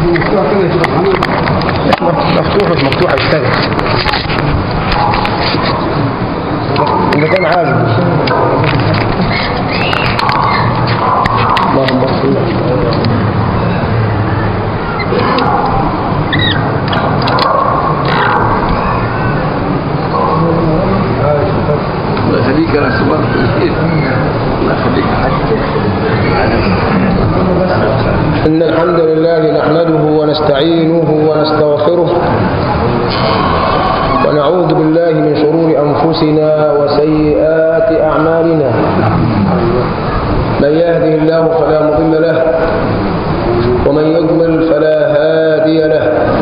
مفتوح مش مفتوح اشتغل إذا كان عالي اللهم صل الله يخليك انا سبحان الله يخليك إن الحمد لله نحمده ونستعينه ونستغفره ونعوذ بالله من شرور أنفسنا وسيئات أعمالنا من يهده الله فلا مضل له ومن يضلل فلا هادي له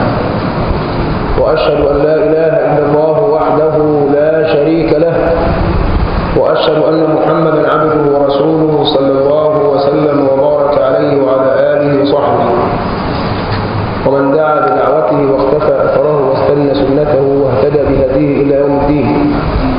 وأشهد أن لا إله إلا الله وحده لا شريك له وأشهد أن محمدا عبده ورسوله صلى الله وسلم وبارك عليه وعلى آله وصحبه ومن دعا بدعوته واختفى أثره واستنى سنته واهتدى بهديه إلى يوم الدين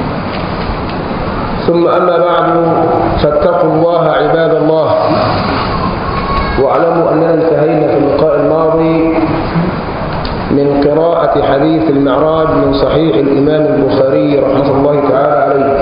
ثم أما بعد فاتقوا الله عباد الله واعلموا أننا انتهينا في اللقاء الماضي من قراءة حديث المعراج من صحيح الإمام البخاري رحمه الله تعالى عليه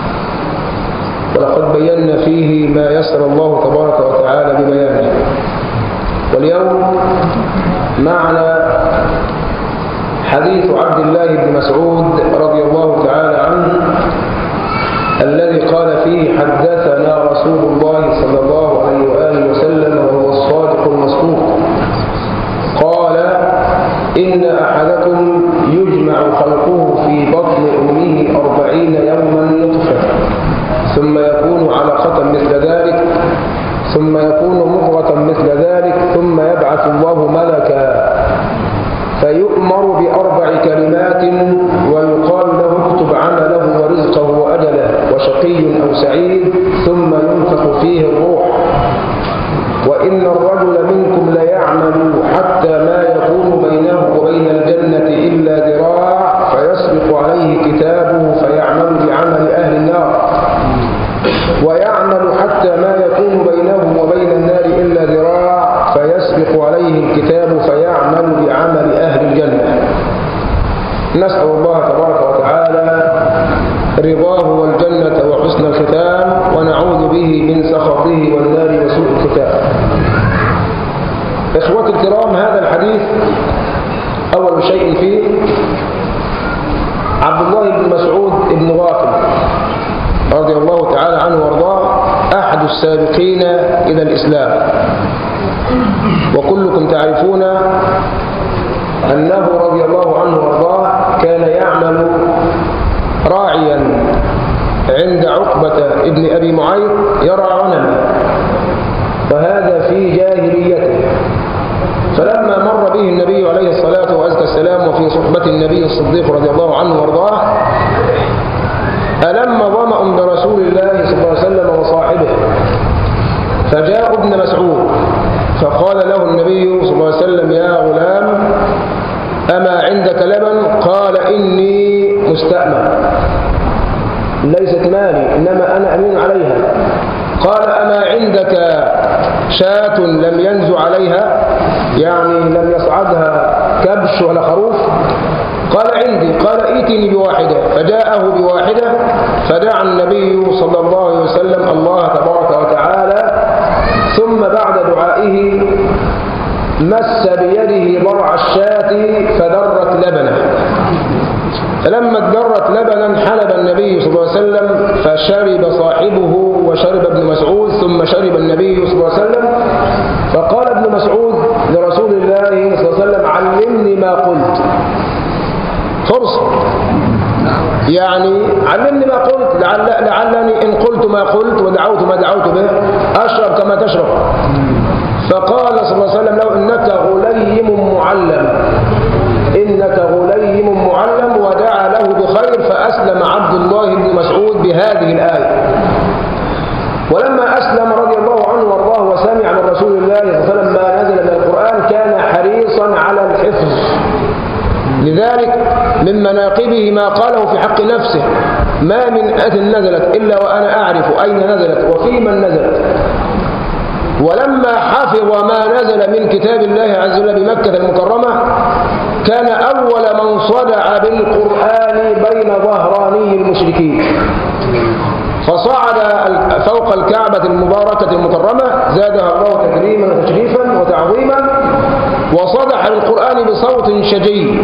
ولقد بينا فيه ما يسر الله تبارك وتعالى ببيانه واليوم معنا حديث عبد الله بن مسعود رضي الله تعالى عنه الذي قال فيه حدثنا رسول الله صلى الله عليه وآله وسلم وهو الصادق المصدوق قال إن أحدكم يجمع خلقه في بطن أمه أربعين يوما نطفة ثم يكون علقة مثل ذلك ثم يكون مضغة مثل ذلك ثم يبعث الله ملكا فيؤمر بأربع كلمات ويقال له اكتب عمله ورزقه وأجله وشقي أو سعيد ثم ينفخ فيه الروح وإن الرجل منكم ليعمل حتى ما يكون بينه وبين الجنة إلا ذراع فيسبق عليه كتابه فيعمل بعمل أهل النار ويعمل حتى ما يكون بينه وبين النار إلا ذراع فيسبق عليه الكتاب فيعمل بعمل أهل الجنة نسأل الله تبارك وتعالى رضاه والجنة وحسن الختام ونعوذ به من سخطه والنار وسوء الختام إخوة الكرام هذا الحديث أول شيء فيه عبد الله بن مسعود بن غافل رضي الله تعالى عنه وارضاه أحد السابقين إلى الإسلام وكلكم تعرفون أنه رضي الله عنه وارضاه كان يعمل راعيا عند عقبة ابن أبي معيط يرعى غنما وهذا في جاهليته فلما مر به النبي عليه الصلاة والسلام وفي صحبة النبي الصديق رضي الله عنه وارضاه ألم ظمأ برسول الله صلى الله عليه وسلم وصاحبه فجاء ابن مسعود فقال له النبي صلى الله عليه وسلم يا غلام أما عندك لبن قال إني مستأمن ليست مالي إنما أنا أمين عليها قال أما عندك شاة لم ينزو عليها يعني لم يصعدها كبش ولا خروف قال عندي قال ائتني بواحدة فجاءه بواحدة فدعا النبي صلى الله عليه وسلم الله تبارك وتعالى ثم بعد دعائه مس بيده ضرع الشاة فدرت لبنه فلما ادرت لبنا حلب النبي صلى الله عليه وسلم فشرب صاحبه وشرب ابن مسعود ثم شرب النبي صلى الله عليه وسلم فقال ابن مسعود لرسول الله صلى الله عليه وسلم علمني ما قلت فرصة يعني علمني ما قلت لعل لعلني إن قلت ما قلت ودعوت ما دعوت به أشرب كما تشرب فقال صلى الله عليه وسلم له إنك غليم معلم إنك غليم معلم ودعا له بخير فأسلم عبد الله بن مسعود بهذه الآية ولما أسلم رضي الله عنه وارضاه وسمع من رسول الله صلى الله عليه وسلم ما نزل من القرآن كان حريصا على الحفظ لذلك من مناقبه ما قاله في حق نفسه ما من آية نزلت إلا وأنا أعرف أين نزلت وفي من نزلت ولما حفظ ما نزل من كتاب الله عز وجل بمكة المكرمة كان أول من صدع بالقرآن بين ظهراني المشركين فصعد فوق الكعبة المباركة المكرمة زادها الله تكريما وتشريفا وتعظيما وصدح بالقرآن بصوت شجي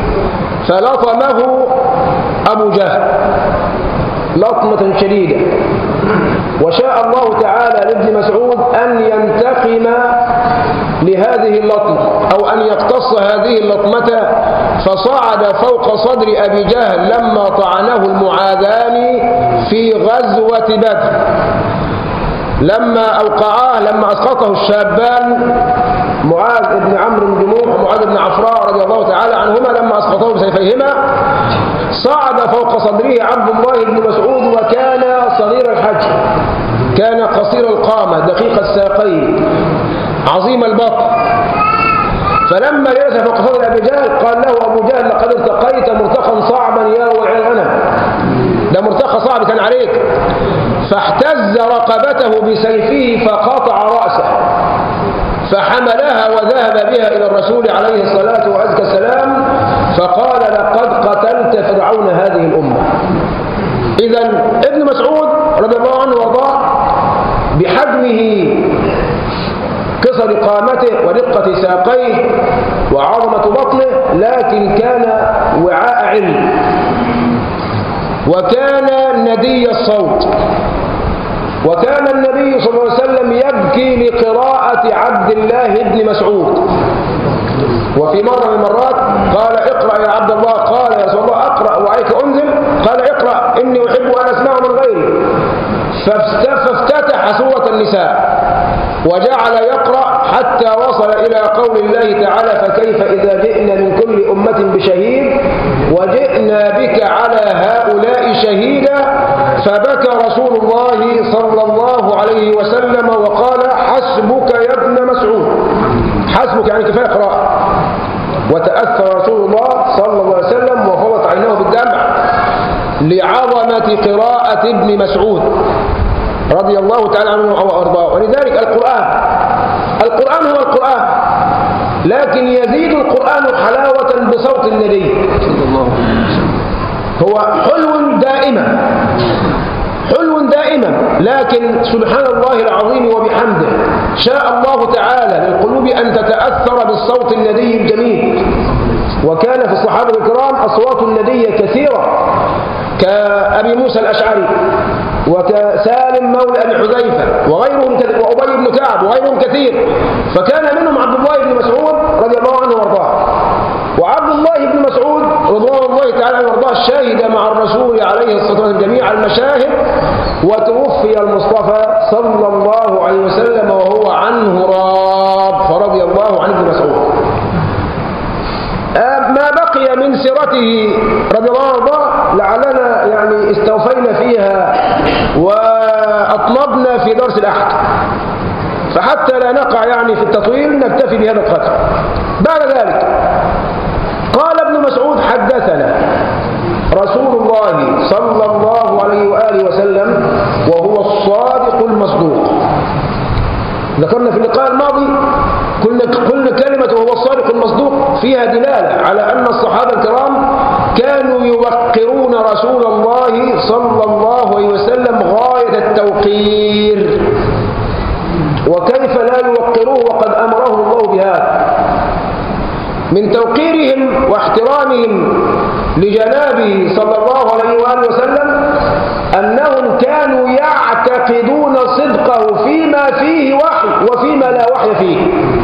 فلطمه أبو جهل لطمة شديدة وشاء الله تعالى لابن مسعود أن ينتقم لهذه اللطمة أو أن يقتص هذه اللطمة فصعد فوق صدر أبي جهل لما طعنه المعاذان في غزوة بدر لما أوقعاه لما أسقطه الشابان معاذ بن عمرو بن جموح ومعاذ بن عفراء رضي الله تعالى عنهما لما أسقطوه بسيفيهما صعد فوق صدره عبد الله بن مسعود وكان صغير الحجم كان قصير القامة دقيق الساقين عظيم البطن فلما جلس فوق صدر أبي جهل قال له أبو جهل لقد ارتقيت مرتقا صعبا يا وعي الغنم ده مرتقى صعب كان عليك فاحتز رقبته بسيفه فقطع رأسه فحملها وذهب بها إلى الرسول عليه الصلاة وأزكى السلام فقال لقد قتلت فرعون هذه الأمة إذا ابن مسعود رضي الله عنه وارضاه بحجمه قصر قامته ودقة ساقيه وعظمة بطنه لكن كان وعاء علم وكان ندي الصوت وكان النبي صلى الله عليه وسلم يبكي لقراءة عبد الله بن مسعود وفي مرة من المرات قال اقرأ يا عبد الله قال يا رسول الله أقرأ وعليك أنزل قال اقرأ إني أحب أن أسمع من غيري فافتتح سورة النساء وجعل يقرأ حتى وصل إلى قول الله تعالى فكيف إذا جئنا من كل أمة بشهيد وجئنا بك على هؤلاء شهيدا فبكى رسول الله صلى الله عليه وسلم وقال حسبك يا ابن مسعود حسبك يعني كفاية قراءة وتأثر رسول الله صلى الله عليه وسلم وفضت عينه بالدمع لعظمة قراءة ابن مسعود رضي الله تعالى عنه وارضاه ولذلك القرآن القرآن هو القرآن لكن يزيد القرآن حلاوة بصوت النبي صلى الله عليه وسلم هو حلو دائما حلو دائما لكن سبحان الله العظيم وبحمده شاء الله تعالى للقلوب أن تتأثر بالصوت الندي الجميل وكان في الصحابة الكرام أصوات الندية كثيرة كأبي موسى الأشعري وكسالم مولى أبي حذيفة وغيرهم كثير وأبي بن كعب وغيرهم كثير فكان منهم عبد الله بن مسعود رضي الله عنه وارضاه وعبد الله بن مسعود رضوان الله تعالى عنه وارضاه شهد مع الرسول عليه الصلاة والسلام جميع المشاهد وتوفي المصطفى صلى الله عليه وسلم وهو عنه راض فرضي الله عن ابن مسعود آه، ما بقي من سيرته رضي الله عنه لعلنا يعني استوفينا فيها وأطلبنا في درس الأحد فحتى لا نقع يعني في التطويل نكتفي بهذا القدر بعد ذلك قال ابن مسعود حدثنا رسول الله صلى الله عليه وآله وسلم وهو الصادق المصدوق ذكرنا في اللقاء الماضي قلنا قلنا كلمة وهو الصادق المصدوق فيها دلالة على أن الصحابة الكرام كانوا يوقرون رسول الله صلى الله عليه وسلم غاية التوقير وكيف لا يوقروه وقد أمرهم الله بهذا من توقيرهم واحترامهم لجنابه صلى الله عليه وآله وسلم أنهم كانوا يعتقدون صدقه فيما فيه وحي وفيما لا وحي فيه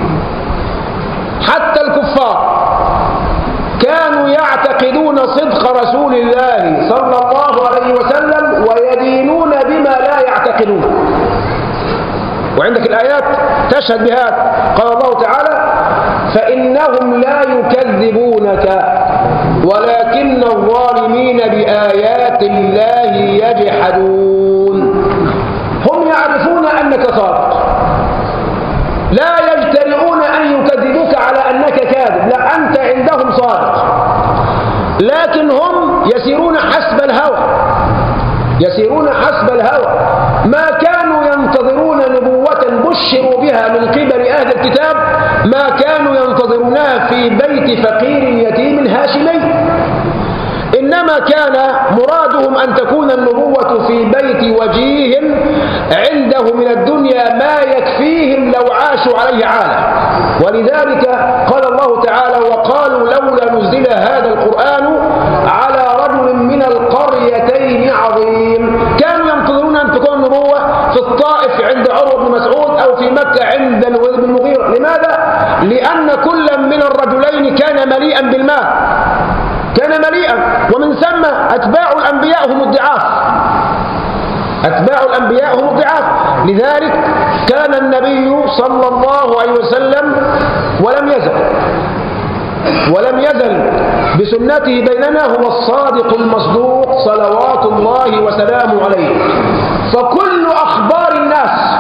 حتى الكفار كانوا يعتقدون صدق رسول الله صلى الله عليه وسلم ويدينون بما لا يعتقدون وعندك الآيات تشهد بهذا قال الله تعالى فإنهم لا يكذبونك ولكن الظالمين بآيات الله يجحدون هم يعرفون أنك صادق لا يجترئون أن يكذبوك على أنك كاذب لا أنت عندهم صادق لكن هم يسيرون حسب الهوى يسيرون حسب الهوى ما كانوا ينتظرون نبوة بشروا بها من قبل أهل الكتاب ما كانوا ينتظرونها في بيت فقير يتيم هاشمي إنما كان مرادهم أن تكون النبوة في بيت وجيه عنده من الدنيا ما يكفيهم لو عاشوا عليه عالة ولذلك قال الله تعالى وقالوا لولا نزل هذا القرآن على رجل من القريتين عظيم كانوا ينتظرون أن تكون النبوة في الطائف عند عروة بن مسعود أو في مكة عند الوليد بن المغيرة لماذا؟ لأن كل من الرجلين كان مليئا بالمال كان مليئا ومن ثم أتباع الأنبياء هم الضعاف أتباع الأنبياء هم الضعاف لذلك كان النبي صلى الله عليه وسلم ولم يزل ولم يزل بسنته بيننا هو الصادق المصدوق صلوات الله وسلامه عليه فكل أخبار الناس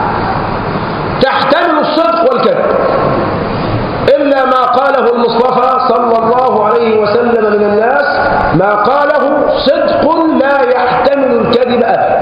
تحتمل الصدق والكذب إلا ما قاله المصطفى صلى الله عليه وسلم من الناس ما قاله صدق لا يحتمل الكذب أبدا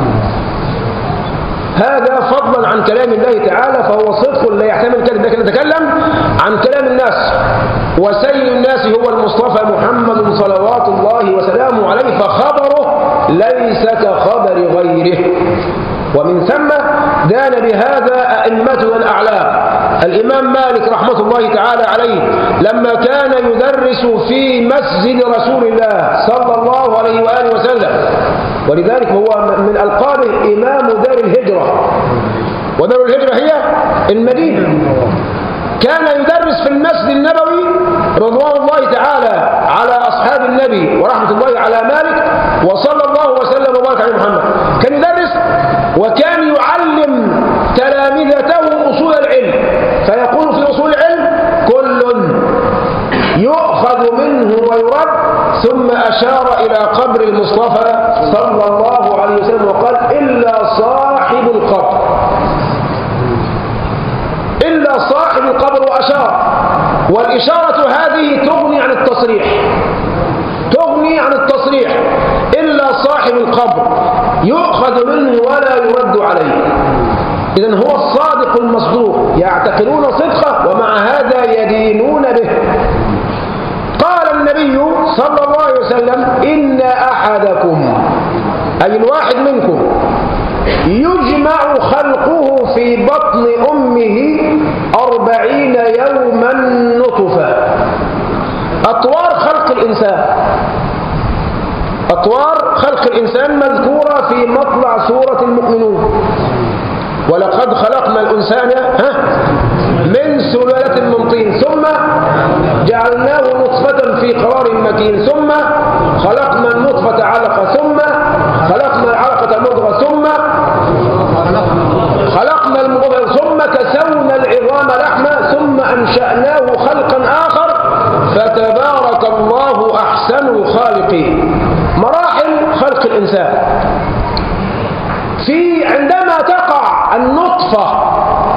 هذا فضلا عن كلام الله تعالى فهو صدق لا يحتمل الكذب لكن نتكلم عن كلام الناس وسيد الناس هو المصطفى محمد صلوات الله وسلامه عليه فخبره ليس كخبر غيره ومن ثم دان بهذا أئمتنا الأعلام الإمام مالك رحمة الله تعالى عليه لما كان يدرس في مسجد رسول الله صلى الله عليه وآله وسلم ولذلك هو من ألقابه إمام دار الهجرة ودار الهجرة هي المدينة كان يدرس في المسجد النبوي رضوان الله تعالى على أصحاب النبي ورحمة الله على مالك وصلى الله وسلم وبارك على محمد كان يدرس وكان يعلم تلامذته أصول العلم فيقول في أصول العلم كل يؤخذ منه ويرد ثم أشار إلى قبر المصطفى صلى الله عليه وسلم وقال إلا صاحب القبر إلا صاحب القبر وأشار والإشارة هذه تغني عن التصريح تغني عن التصريح إلا صاحب القبر يؤخذ منه ولا يرد عليه إذا هو الصادق المصدوق يعتقدون صدقه ومع هذا يدينون به قال النبي صلى الله عليه وسلم إن أحدكم أي الواحد منكم يجمع خلقه في بطن أمه أربعين يوما نطفا أطوار خلق الإنسان أطوار خلق الإنسان مذكورة في مطلع سورة المؤمنون ولقد خلقنا الإنسان ها من سلالة من طين ثم جعلناه نطفة في قرار مكين ثم خلقنا النطفة علقة ثم خلقنا العلقة مضغة ثم خلقنا المضغة ثم كسونا العظام لحما ثم أنشأناه خلقا آخر فتبارك الله أحسن الخالقين مراحل خلق الإنسان في عندما تقع النطفة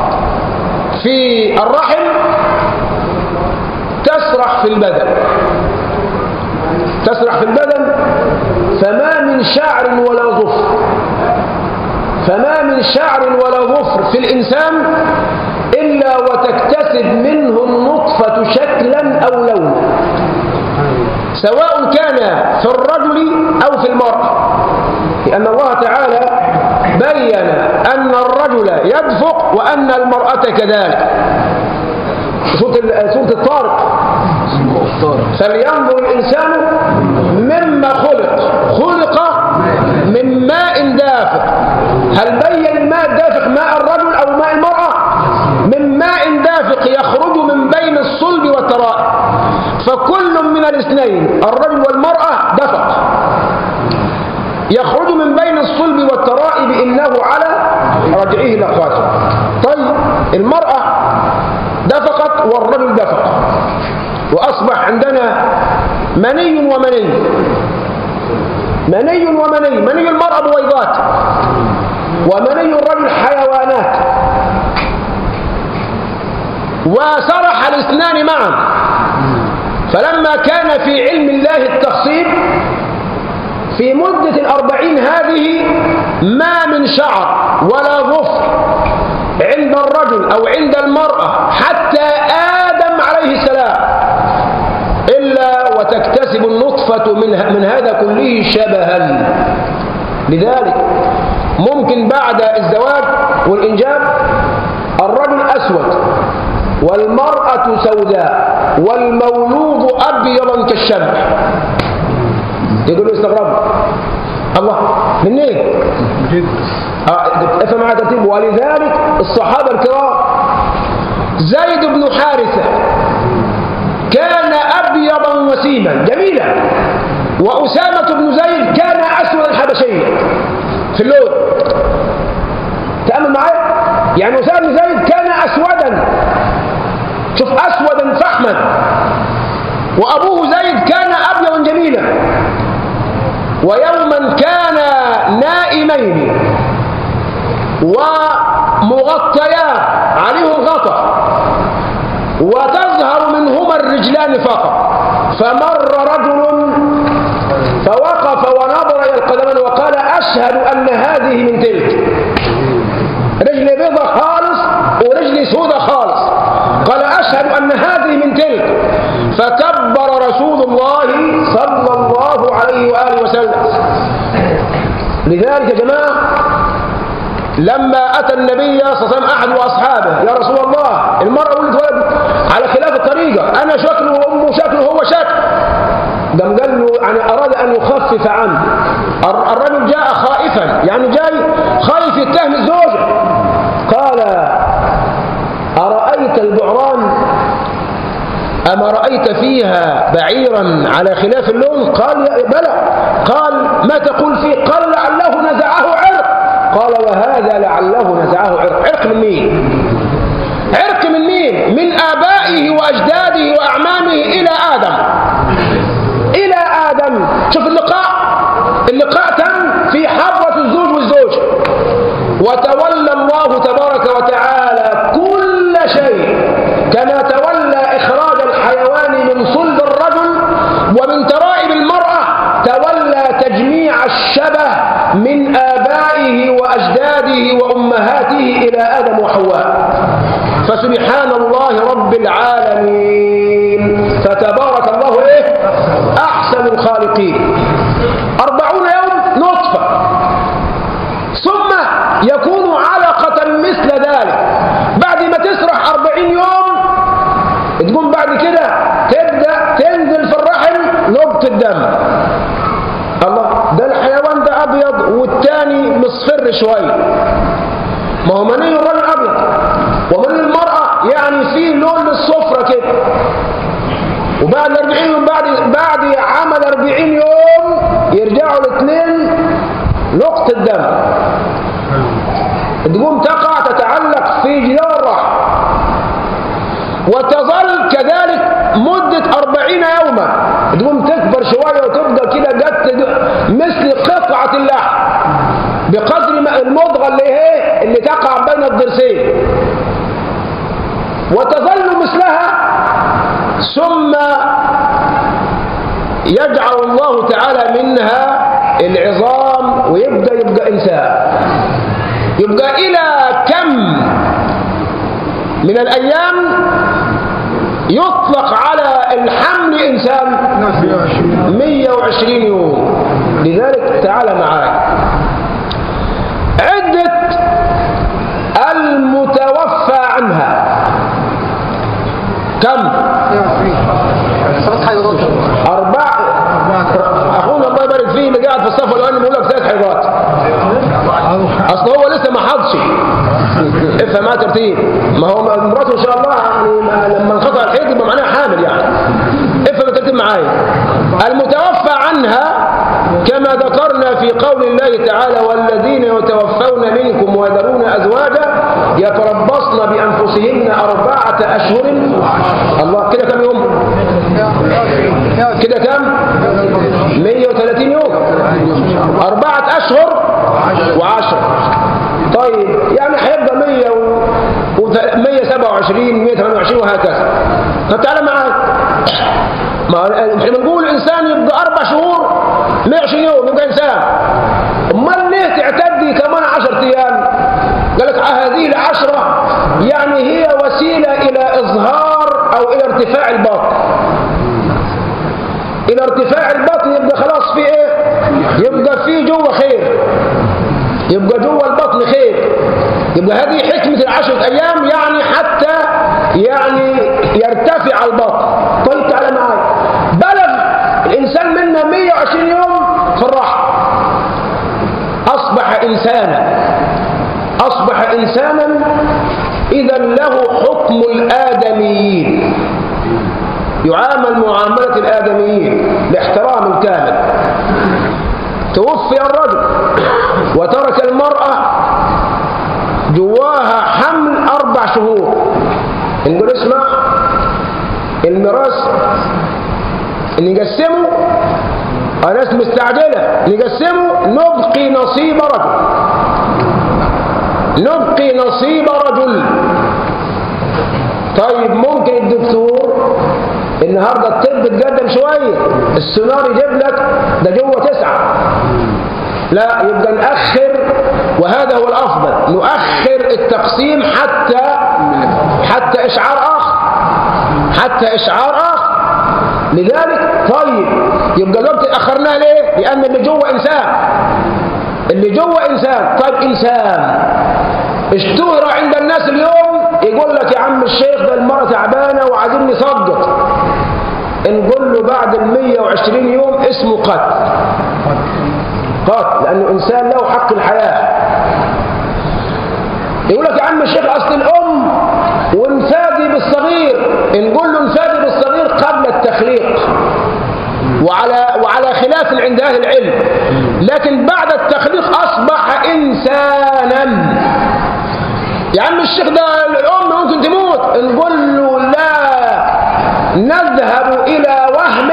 في الرحم تسرح في البدن تسرح في البدن فما من شعر ولا ظفر فما من شعر ولا ظفر في الإنسان إلا وتكتسب منه النطفة شكلا أو لونا سواء كان في الرجل أو في المرأة لأن الله تعالى بين أن الرجل يدفق وأن المرأة كذلك سورة سورة الطارق فلينظر الإنسان مما خلق خلق من ماء دافق هل بين الماء الدافق ماء الرجل أو ماء المرأة من ماء دافق يخرج من بين الصلب والترائب فكل من الاثنين الرجل والمرأة دفق يخرج من بين الصلب والترائب إنه على رجعه لقاتل طيب المرأة دفقت والرجل دفق وأصبح عندنا مني ومني مني ومني مني المرأة بويضات ومني الرجل حيوانات وسرح الاثنان معا فلما كان في علم الله التخصيب في مدة الأربعين هذه ما من شعر ولا ظفر عند الرجل أو عند المرأة حتى آدم عليه السلام إلا وتكتسب النطفة من, من هذا كله شبها لذلك ممكن بعد الزواج والإنجاب الرجل أسود والمرأة سوداء والمولود أبيضا كالشمع يقول له استغرب الله من ايه آه، افهم معايا ترتيب ولذلك الصحابة الكرام زيد بن حارثة كان أبيضا وسيما جميلا وأسامة بن زيد كان أسودا حبشيا في اللون تأمل معايا يعني أسامة بن زيد كان أسودا شوف أسودا فحما وأبوه زيد كان أبيضا جميلا ويوما كان نائمين ومغطيان عليهم غطا وتظهر منهما الرجلان فقط فمر رجل فوقف ونظر إلى القدمان وقال أشهد أن هذه من تلك رجل بيضة خالص ورجل سودة خالص قال أشهد أن هذه من تلك فكبر رسول الله صلى الله عليه وآله وسلم لذلك يا جماعة لما أتى النبي صلى الله عليه وسلم أحد أصحابه يا رسول الله المرأة ولد ولد على خلاف الطريقة أنا شكله وأمه شكله وهو شكل قام قال له يعني أراد أن يخفف عنه الر- الرجل جاء خائفا يعني جاي خايف يتهم الزوجة قال أرأيت البعران أما رأيت فيها بعيرا على خلاف اللون قال يا- بلى قال ما تقول فيه قال لعله نزعه عرق قال وهذا لعله نزعه عرق عرق من مين عرق من مين من آبائه وأجداده وأعمامه إلى آدم إلى آدم شوف اللقاء اللقاء تم في حضرة الزوج والزوج وتولى الله تبارك وتعالى كل شيء كما تولى إخراج الحيوان من صلب الرجل ومن ترائب المرأة تولى تجميع الشبه من آبائه وأجداده وأمهاته إلى آدم وحواء فسبحان الله رب العالمين فتبارك الله إيه أحسن الخالقين أربعون يوم نطفة ثم يكون علقة مثل ذلك بعد ما تسرح أربعين يوم تقوم بعد كده تبدأ تنزل في الرحم نقطة الدم الله ده الحيوان ده أبيض والتاني مصفر شوية ما هو مني الرجل أبيض ومني المرأة يعني فيه لون للصفرة كده وبعد الأربعين يوم بعد بعد عمل أربعين يوم يرجعوا الاثنين نقطة دم تقوم تقع تتعلق في جدار الرحم وتظل كذلك مدة أربعين يوما تقوم تكبر شوية وتبقى كده جت مثل قطعة اللحم بقدر ما المضغة اللي هي اللي تقع بين الضرسين وتظل مثلها ثم يجعل الله تعالى منها العظام ويبدأ يبقى إنسان يبقى إلى كم من الأيام يطلق على الحمل إنسان 120 يوم لذلك تعالى معاي عدة المتوفى عنها كم أربع أخونا الله يبارك فيه اللي قاعد في الصف الأولاني بيقول لك ثلاث حيضات أصل هو لسه ما حضش افهم معاه ترتيب ما هو مراته إن شاء الله يعني ما- لما انقطع الحيض يبقى معناها حامل يعني افهم الترتيب معايا المتوفى عنها كما ذكرنا في قول الله تعالى والذين يتوفون منكم ويذرون أزواجا يتربصن بأنفسهن أربعة أشهر الله كده كم يوم كده كم 130 يوم أربعة أشهر وعشر طيب يعني هيبقى 100 و 127 128 وهكذا طب تعالى معاك ما احنا بنقول الانسان يبقى اربع شهور 120 يوم يبقى انسان امال ليه تعتدي كمان 10 يعني هي وسيلة إلى إظهار أو إلى ارتفاع الباطن إلى ارتفاع البطن يبقى خلاص في إيه يبقى في جوه خير يبقى جوه البطن خير يبقى هذه حكمة العشرة أيام يعني حتى يعني يرتفع البطن طيب تعالى معايا بلغ الإنسان منا 120 يوم في الراحة أصبح إنسانا أصبح إنسانا إذا له حكم الآدميين يعامل معاملة الآدميين باحترام الكامل توفي الرجل وترك المرأة جواها حمل أربع شهور نقول اسمع الميراث نقسمه ناس مستعجلة نقسمه نبقي نصيب رجل نبقي نصيب رجل طيب ممكن الدكتور النهاردة الطب تقدم شوية السونار يجيب لك ده جوه تسعة لا يبقى نأخر وهذا هو الأفضل نؤخر التقسيم حتى حتى إشعار آخر حتى إشعار آخر لذلك طيب يبقى الوقت أخرناه ليه؟ لأن اللي جوه إنسان اللي جوه إنسان طيب إنسان اشتهر عند الناس اليوم يقول لك يا عم الشيخ ده المرأة تعبانة وعايزين نصدق نقول له بعد ال 120 يوم اسمه قتل قتل لأنه إنسان له حق الحياة يقول لك يا عم الشيخ أصل الأم وانفادي بالصغير نقول له انفادي بالصغير قبل التخليق وعلى وعلى خلاف عند أهل العلم لكن بعد التخليق أصبح إنسانا يا عم الشيخ ده الأم ممكن تموت نقول له لا نذهب إلى وهم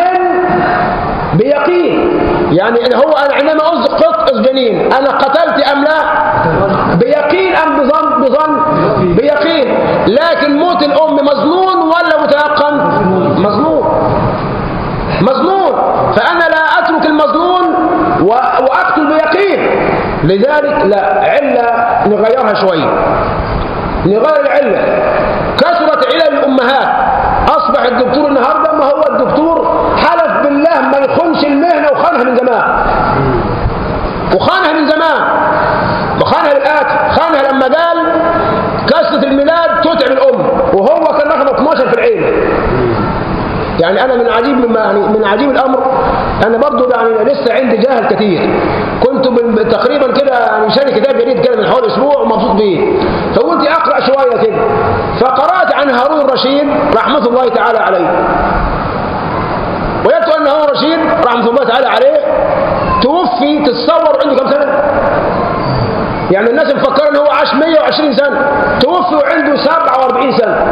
بيقين يعني هو أنا عندما أسقط الجنين أنا قتلت أم لا بيقين أم بظن بظن بيقين لكن موت الأم مظنون ولا متيقن مظنون مظنون فأنا لا أترك المظنون وأقتل بيقين لذلك لا علة نغيرها شوية نغير العلة كثرت علل الأمهات أصبح الدكتور النهاردة ما هو الدكتور حلف بالله ما يخونش المهنة وخانها من زمان وخانها من زمان وخانها للآتي خانها لما قال كسرة الميلاد تتعب الأم وهو كان أخذ 12 في العيلة يعني أنا من عجيب مما يعني من عجيب الأمر أنا برضو يعني لسه عندي جاهل كثير كنت تقريبا كده يعني شاري كتاب جديد كده من حوالي أسبوع ومبسوط بيه فقلت أقرأ شوية كده فقرأت عن هارون الرشيد رحمة الله تعالى عليه وجدت أن هارون الرشيد رحمة الله تعالى عليه توفي تتصور عنده كم سنة؟ يعني الناس مفكرة ان هو عاش 120 سنة توفي وعنده 47 سنة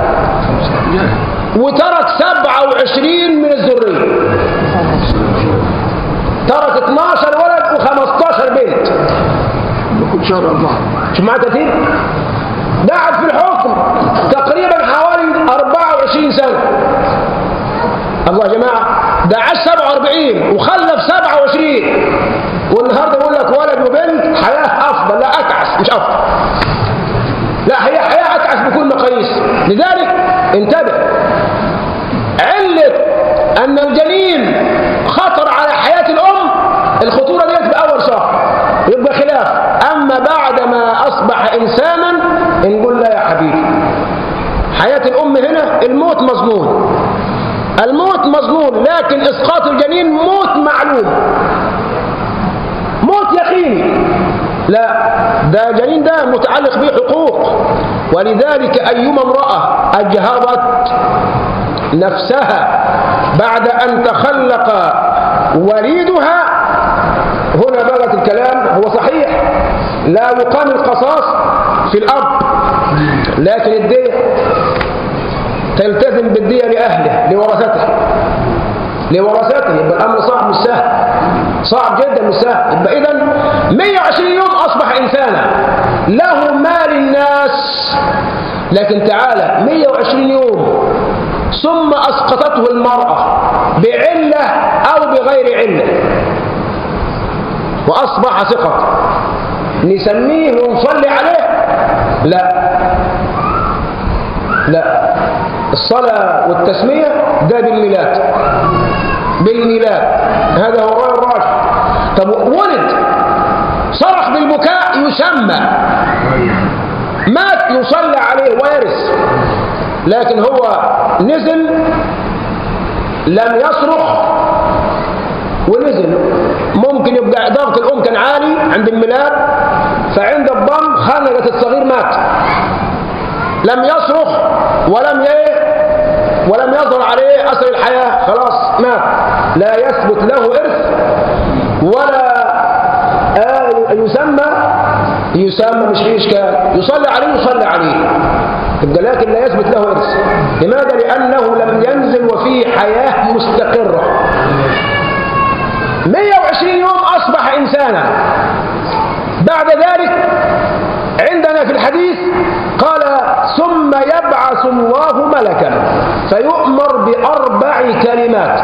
وترك 27 من الذرية ترك 12 ولد و15 بنت بكل شهر أربعة شوف معاه كثير قعد في الحكم تقريبا حوالي 24 سنة الله يا جماعة ده عاش 47 وخلف 27 والنهارده يقول لك ولد وبنت حياة أفضل لا أتعس مش أفضل لا هي حياة أتعس بكل مقاييس لذلك انتبه علة أن الجنين خطر على حياة الأم الخطورة ديت بأول شهر يبقى خلاف أما بعد ما أصبح إنسانا نقول لا يا حبيبي حياة الأم هنا الموت مظنون الموت مظنون لكن إسقاط الجنين موت معلوم موت يقيني لا ده جنين ده متعلق به حقوق ولذلك أيما امرأة أجهضت نفسها بعد أن تخلق وليدها هنا بلغت الكلام هو صحيح لا يقام القصاص في الأرض لكن الدية تلتزم بالدية لأهله لورثته لورثته يبقى الأمر صعب مش سهل صعب جدا مش سهل يبقى إذا 120 يوم أصبح إنسانا له مال الناس لكن تعالى 120 يوم ثم أسقطته المرأة بعلة أو بغير علة وأصبح سقط نسميه ونصلي عليه لا لا الصلاة والتسمية ده بالميلاد بالميلاد هذا هو الرأي الراجح طب ولد صرخ بالبكاء يسمى مات يصلى عليه ويرث لكن هو نزل لم يصرخ ونزل ممكن يبقى ضغط الأم كان عالي عند الميلاد فعند الضم خنقت الصغير مات لم يصرخ ولم ايه ولم يظهر عليه اثر الحياه خلاص مات لا يثبت له ارث ولا آه يسمى يسمى مش فيه اشكال يصلي عليه يصلي عليه يبقى لكن لا يثبت له ارث لماذا لانه لم ينزل وفيه حياه مستقره 120 يوم اصبح انسانا بعد ذلك عندنا في الحديث قال ثم يبعث الله ملكا فيؤمر بأربع كلمات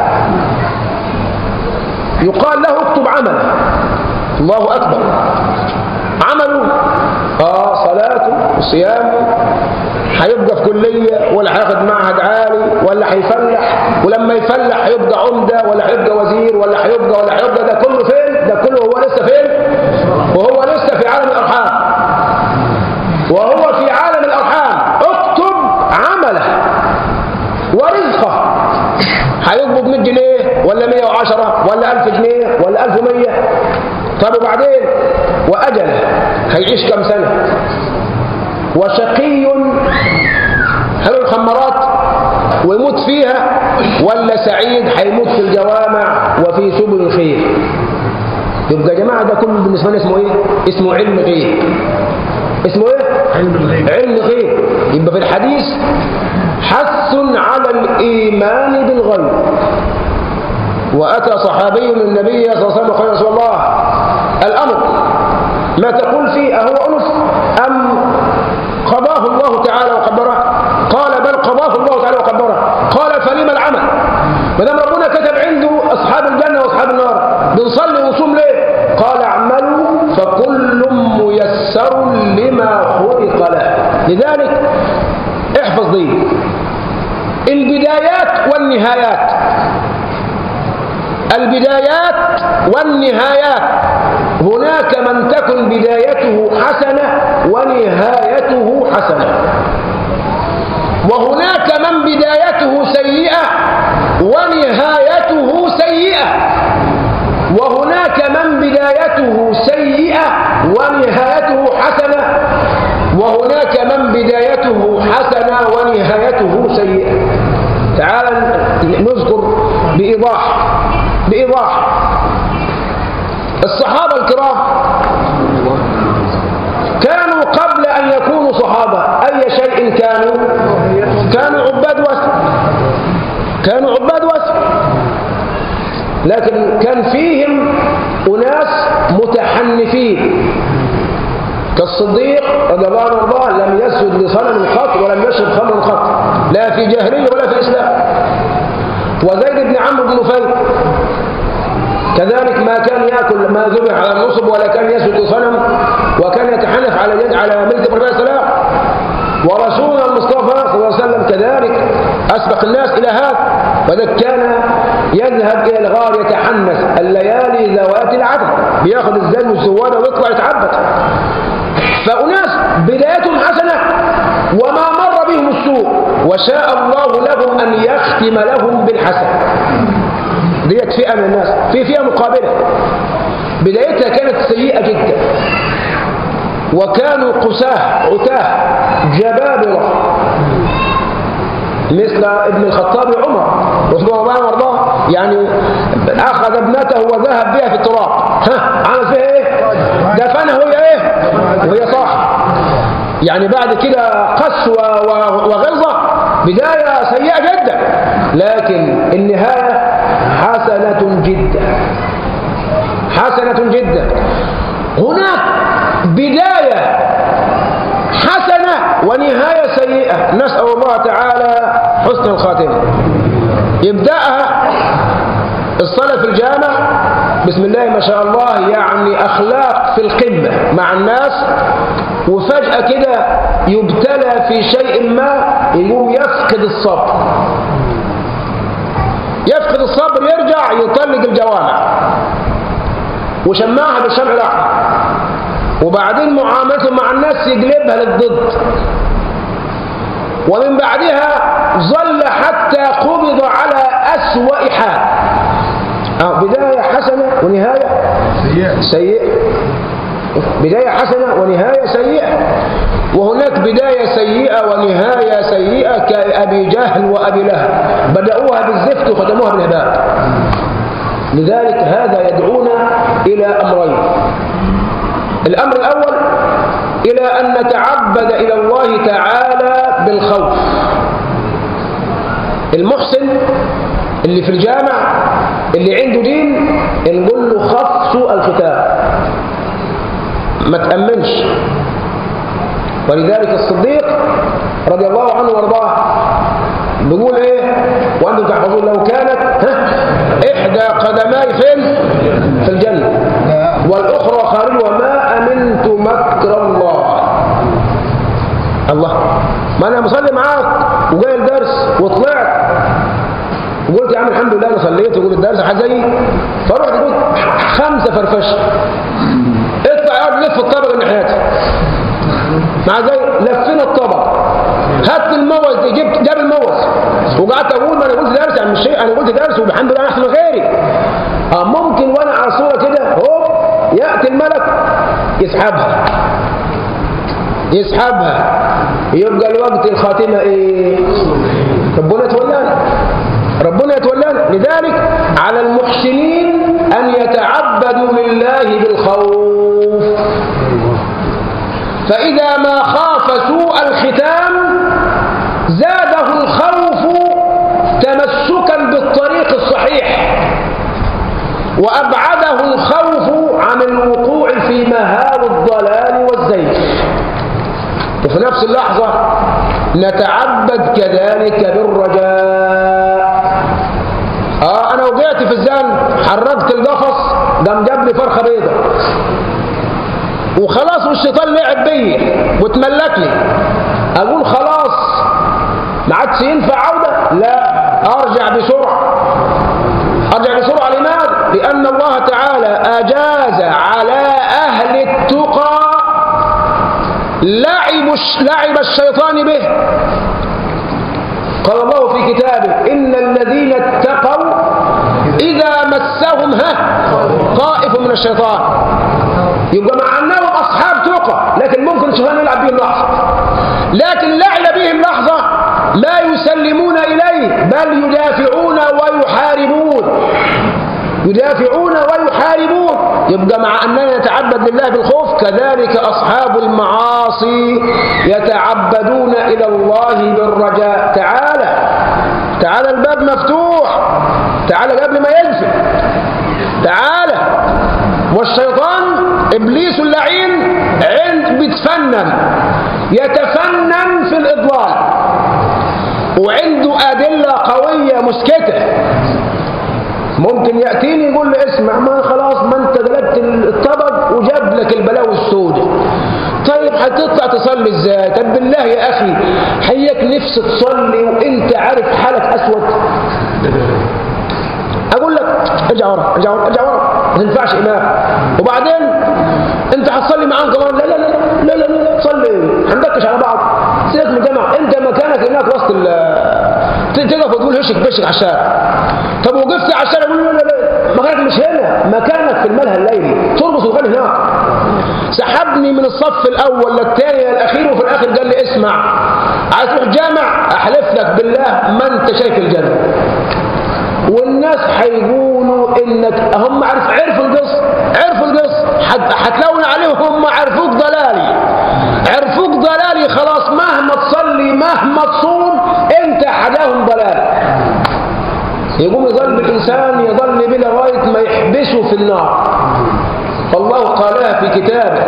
يقال له اكتب عمله الله أكبر عمله آه صلاته وصيامه هيبقى في كلية ولا هياخد معهد عالي ولا هيفلح ولما يفلح هيبقى عمدة ولا هيبقى وزير ولا هيبقى ولا هيبقى ده كله فين؟ ده كله هو لسه فين؟ وهو لسه في عالم الأرحام وهو في عالم الأرحام اكتب عمله ورزقه هيقبض 100 جنيه ولا 110 ولا 1000 جنيه ولا 1100 طب وبعدين وأجله هيعيش كم سنة وشقي حلو الخمرات ويموت فيها ولا سعيد هيموت في الجوامع وفي سبل الخير يبقى يا جماعة ده كله بالنسبة لنا اسمه ايه؟ اسمه علم غيب اسمه ايه؟ علم الغيب علم غيب يبقى في الحديث حث على الإيمان بالغيب وأتى صحابي من النبي صلى الله عليه وسلم قال يا رسول الله الأمر ما تقول فيه أهو أنف أم قضاه الله تعالى وقدره قال بل قضاه الله تعالى وقدره قال فلما العمل ما دام ربنا كتب عنده أصحاب الجنة وأصحاب النار بنصلي ونصوم ليه قال اعملوا فكل ميسر لما خلق له لذلك احفظ دي البدايات والنهايات البدايات والنهايات هناك من تكن بدايته حسنة ونهايته حسنة وهناك من بدايته سيئة ونهايته سيئة وهناك من بدايته سيئة ونهايته حسنة وهناك من بدايته حسنة ونهايته سيئة تعال نذكر بإيضاح بإيضاح الصحابة الكرام كانوا قبل أن يكونوا صحابة أي شيء كانوا كانوا عباد وثن كانوا عباد وثن لكن كان فيهم أناس متحنفين كالصديق رضي الله عنه وارضاه لم يسجد لصنم قط ولم يشرب خمر قط لا في جاهلية ولا في إسلام وزيد بن عمرو بن نفيل كذلك ما كان يأكل ما ذبح على النصب ولا كان يسجد لصنم وكان يتحنف على يد على ملك إبراهيم السلام ورسولنا المصطفى صلى الله عليه وسلم كذلك أسبق الناس إلى هذا وذلك كان يذهب إلى الغار يتحنث الليالي ذوات العدد بياخذ الزاد والزوادة ويطلع يتعبد فأناس بدايتهم حسنة وما مر بهم السوء وشاء الله لهم أن يختم لهم بالحسن ديت فئة من الناس في فئة مقابلة بدايتها كانت سيئة جدا وكانوا قساه عتاه جبابرة مثل ابن الخطاب عمر رضي الله عنه وارضاه يعني اخذ ابنته وذهب بها في التراب ها عمل فيها ايه دفنها وهي ايه وهي صاح يعني بعد كده قسوة وغلظة بداية سيئة جدا لكن النهاية حسنة جدا حسنة جدا هناك بداية حسنة ونهاية سيئة نسأل الله تعالى حسن الخاتمة يبدأها الصلاة في الجامع بسم الله ما شاء الله يعني أخلاق في القمة مع الناس وفجأة كده يبتلى في شيء ما يقوم يفقد الصبر يفقد الصبر يرجع يطلق الجوامع وشماها بالشمع الأحمر وبعدين معاملته مع الناس يقلبها للضد ومن بعدها ظل حتى قبض على أسوأ حال آه، بداية حسنة ونهاية سيئة سيئة بداية حسنة ونهاية سيئة وهناك بداية سيئة ونهاية سيئة كأبي جهل وأبي لهب بدأوها بالزفت وختموها بالهباء لذلك هذا يدعونا إلى أمرين الأمر الأول إلى أن نتعبد إلى الله تعالى بالخوف المحسن اللي في الجامع اللي عنده دين نقول له خف سوء الختام ما تأمنش ولذلك الصديق رضي الله عنه وارضاه بيقول ايه وانتم تحفظون لو كانت ها احدى قدماي فين في الجنه والاخرى خارجها ما امنت مكر الله الله ما انا مصلي معاك وجاي الدرس وطلعت وقلت يا عم الحمد لله انا صليت وقلت الدرس حزي فرحت قلت خمسه فرفشه اطلع اقعد لف الطبق الناحيتي مع زي لفينا الطبق هات الموز دي جبت جاب الموز وقعدت اقول ما انا قلت درس يعني مش شيء انا قلت درس والحمد لله انا احسن من غيري اه ممكن وانا على الصوره كده هوب ياتي الملك يسحبها يسحبها يبقى الوقت الخاتمه ايه ربنا يتولانا ربنا يتولانا لذلك على المحسنين ان يتعبدوا لله بالخوف فإذا ما خاف سوء الختام زاده الخوف تمسكا بالطريق الصحيح وأبعده الخوف عن الوقوع في مهاو الضلال والزيف وفي نفس اللحظة نتعبد كذلك بالرجاء آه أنا وقعت في الزن حركت القفص قام جاب لي فرخة بيضة وخلاص والشيطان لعب بيا وتملك لي اقول خلاص ما عادش ينفع عوده لا ارجع بسرعه ارجع بسرعه لماذا لان الله تعالى اجاز على اهل التقى لعب لعب الشيطان به قال الله في كتابه ان الذين اتقوا اذا مسهم ها طائف من الشيطان يبقى مع انهم اصحاب تقى لكن ممكن الشيطان يلعب بهم لحظه لكن لعب بهم لحظه لا يسلمون اليه بل يدافعون ويحاربون يدافعون ويحاربون يبقى مع اننا نتعبد لله بالخوف كذلك اصحاب المعاصي يتعبدون الى الله بالرجاء تعالى تعالى الباب مفتوح تعالى قبل ما يقفل تعالى والشيطان ابليس اللعين عند بيتفنن يتفنن في الاضلال وعنده ادله قويه مسكته ممكن ياتيني يقول لي اسمع ما خلاص ما انت قلبت الطبق وجاب لك البلاوي السوداء طيب هتطلع تصلي ازاي طب بالله يا اخي حياك نفسك تصلي وانت عارف حالك اسود اقول لك ارجع ورا ارجع ورا ارجع ورا ما تنفعش امام وبعدين انت هتصلي معاهم كمان لا لا لا لا لا لا, لا. صلي هندكش على بعض سيبك من الجامعه انت مكانك هناك وسط ال تقف وتقول هشك بشك على الشارع طب وقفت على الشارع يقول لا لا لا مكانك مش هنا مكانك في الملهى الليلي ترقص وتغني هناك سحبني من الصف الاول للثاني للاخير وفي الاخر قال لي اسمع عايز تروح جامع احلف لك بالله ما انت شايف الجنه والناس هيقولوا انك هم عرف عرفوا القص عرفوا القص هتلون عليهم هم عرفوك ضلالي عرفوك ضلالي خلاص مهما تصلي مهما تصوم انت حداهم ضلال يقوم يظل الانسان يظل به لغايه ما يحبسه في النار فالله قالها في كتابه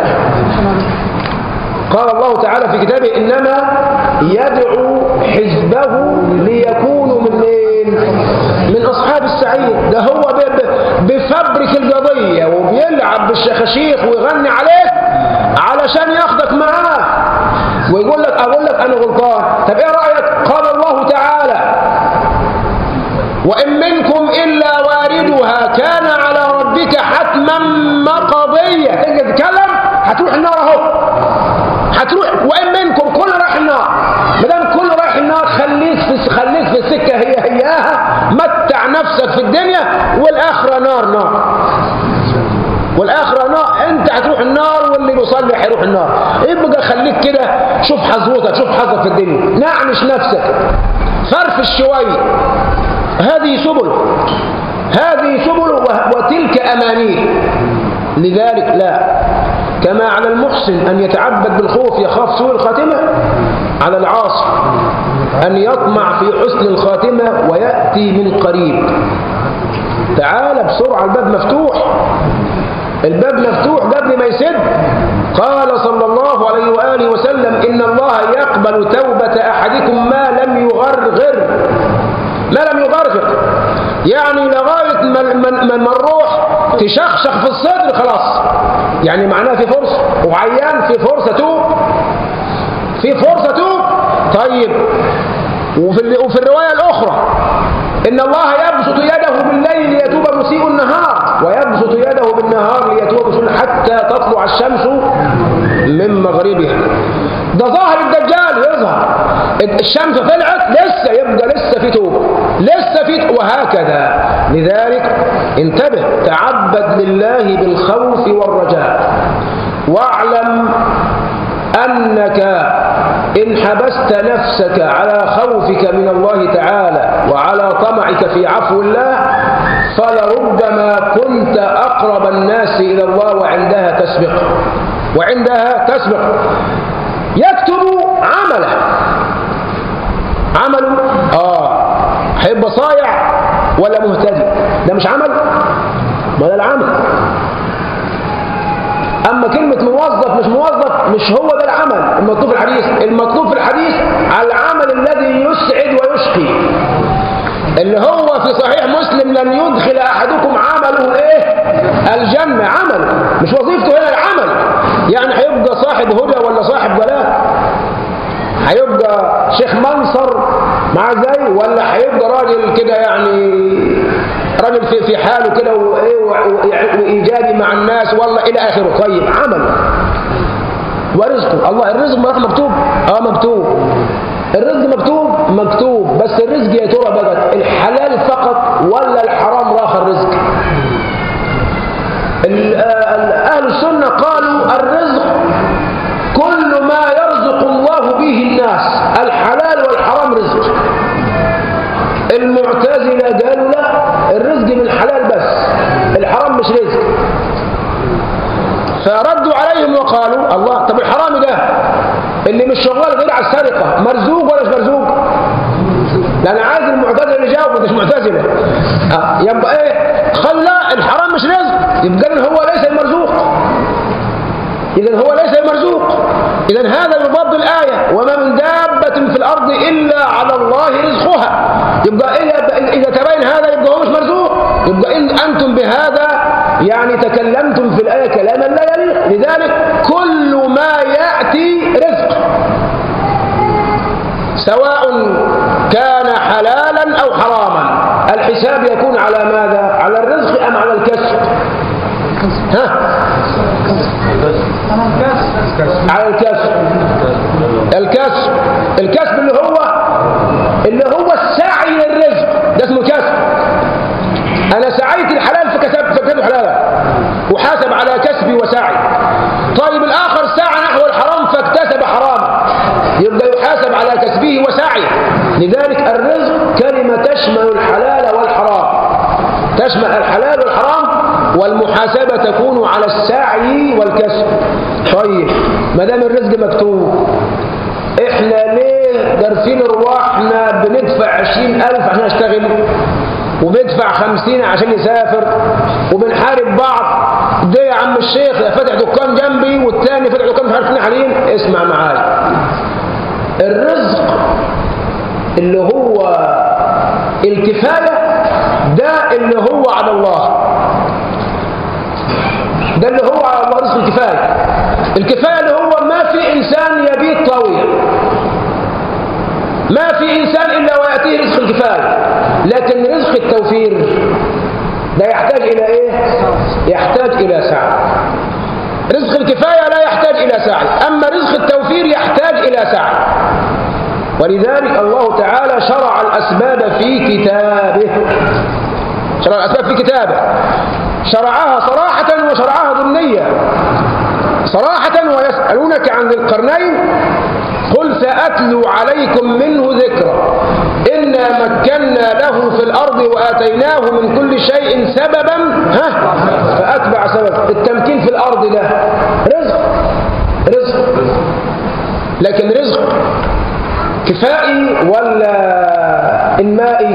قال الله تعالى في كتابه انما يدعو حزبه ليكونوا من مين من اصحاب السعير ده هو بفبرك القضيه وبيلعب بالشخاشيخ ويغني عليك علشان ياخدك معاه ويقول لك اقول لك انا غلطان طب ايه رايك قال الله تعالى وان منكم الا واردها كان على ربك حتما مقضيه تيجي تتكلم هتروح النار اهو هتروح وان منكم كل رايح النار ما دام كل رايح النار خليك في خليك في السكه هي هياها متع نفسك في الدنيا والاخره نار نار والاخره نار انت هتروح النار واللي بيصلي هيروح النار يبقى خليك كده شوف حظوتك شوف حظك في الدنيا نعنش نفسك فرفش شويه هذه سبل هذه سبل وتلك امانيه لذلك لا كما على المحسن أن يتعبد بالخوف يخاف سوء الخاتمة على العاصي أن يطمع في حسن الخاتمة ويأتي من قريب تعال بسرعة الباب مفتوح الباب مفتوح قبل ما يسد قال صلى الله عليه وآله وسلم إن الله يقبل توبة أحدكم ما لم يغرغر ما لم يغرغر يعني لغاية ما نروح تشخشخ في الصدر خلاص يعني معناه في فرصة وعيان في فرصة توب في فرصة توب طيب وفي, وفي الرواية الأخرى إن الله يبسط يده بالليل ليتوب مسيء النهار ويبسط يده بالنهار ليتوب مسيء حتى تطلع الشمس من مغربها ده ظاهر الدجال يظهر الشمس طلعت لسه يبقى لسه في توبه لسه في وهكذا لذلك انتبه تعبد لله بالخوف والرجاء واعلم أنك إن حبست نفسك على خوفك من الله تعالى وعلى طمعك في عفو الله فلربما كنت أقرب الناس إلى الله وعندها تسبق وعندها تسبق يكتب عمله عمله آه هيبقى صايع ولا مهتدي ده مش عمل ما ده العمل أما كلمة موظف مش موظف مش هو ده العمل المطلوب في الحديث المطلوب في الحديث العمل الذي يسعد ويشقي اللي هو في صحيح مسلم لن يدخل أحدكم عمله إيه الجنة عمل مش وظيفته هنا العمل يعني هيبقى صاحب هدى ولا صاحب ضلال هيبقى شيخ منصر مع زي ولا هيبقى راجل كده يعني راجل في في حاله كده وايجابي مع الناس والله الى اخره طيب عمل ورزقه الله الرزق مكتوب اه مكتوب الرزق مكتوب مكتوب بس الرزق يا ترى بقى الحلال فقط ولا الحرام راخ الرزق اهل السنه قالوا الرزق كل ما يرزق الله به الناس الحلال والحرام رزق المعتزله قالوا لا الرزق من الحلال بس الحرام مش رزق فردوا عليهم وقالوا الله طب الحرام ده اللي مش شغال غير على السرقه مرزوق ولا مش مرزوق لان عايز المعتزله اللي جاوب مش معتزله آه. يبقى ايه خلى الحرام مش رزق يبقى هو ليس المرزوق اذا هو ليس المرزوق اذا هذا يضاد الايه وما من دابه في الارض الا على الله رزقها يبقى اذا تبين هذا يبقى هو مش مرزوق يبقى إن انتم بهذا يعني تكلمتم في الايه كلاما لا يليق لذلك كل ما ياتي رزق سواء كان حلالا او حراما الحساب يكون على ماذا على الرزق ام على الكسب ها على الكسب الكسب الكسب اللي هو اللي هو السعي للرزق ده اسمه كسب انا سعيت الحلال فكسبت فكسبت حلالا وحاسب على كسبي وسعي طيب الاخر سعى نحو الحرام فاكتسب حراما يبقى يحاسب على كسبه وسعيه لذلك الرزق كلمه تشمل الحلال والحرام تشمل الحلال والحرام والمحاسبة تكون على السعي والكسب طيب ما دام الرزق مكتوب احنا ليه دارسين ارواحنا بندفع عشرين الف عشان نشتغل وبندفع خمسين عشان يسافر وبنحارب بعض ده يا عم الشيخ فاتح دكان جنبي والتاني فاتح دكان مش عارفين حالين اسمع معايا الرزق اللي هو الكفاية ده اللي هو على الله ده اللي هو على الله رزق الكفاية الكفاية اللي هو ما في إنسان يبيت طويل ما في إنسان إلا ويأتيه رزق الكفاية لكن رزق التوفير ده يحتاج إلى إيه؟ يحتاج إلى سعي رزق الكفاية لا يحتاج إلى سعي أما رزق التوفير يحتاج إلى سعي ولذلك الله تعالى شرع الأسباب في كتابه شرع الأسباب في كتابه شرعها صراحة وشرعها ضمنية صراحة ويسألونك عن ذي القرنين قل سأتلو عليكم منه ذكرا إنا مكنا له في الأرض وآتيناه من كل شيء سببا ها فأتبع سبب التمكين في الأرض ده رزق رزق لكن رزق كفائي ولا إنمائي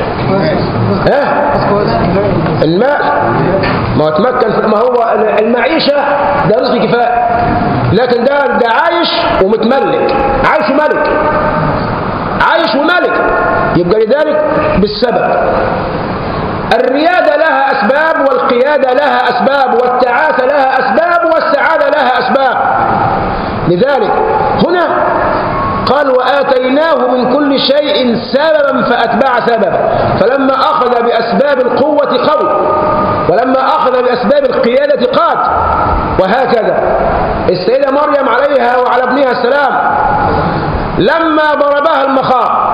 ها الماء ما هو تمكن في- ما هو المعيشة ده رزق كفائي لكن ده ده عايش ومتملك عايش وملك عايش وملك يبقى لذلك بالسبب الريادة لها أسباب والقيادة لها أسباب والتعاسة لها أسباب والسعادة لها أسباب لذلك هنا قال وآتيناه من كل شيء سببا فأتبع سببا فلما أخذ بأسباب القوة قوي ولما أخذ بأسباب القيادة قاد وهكذا السيدة مريم عليها وعلى ابنها السلام لما ضربها المخاض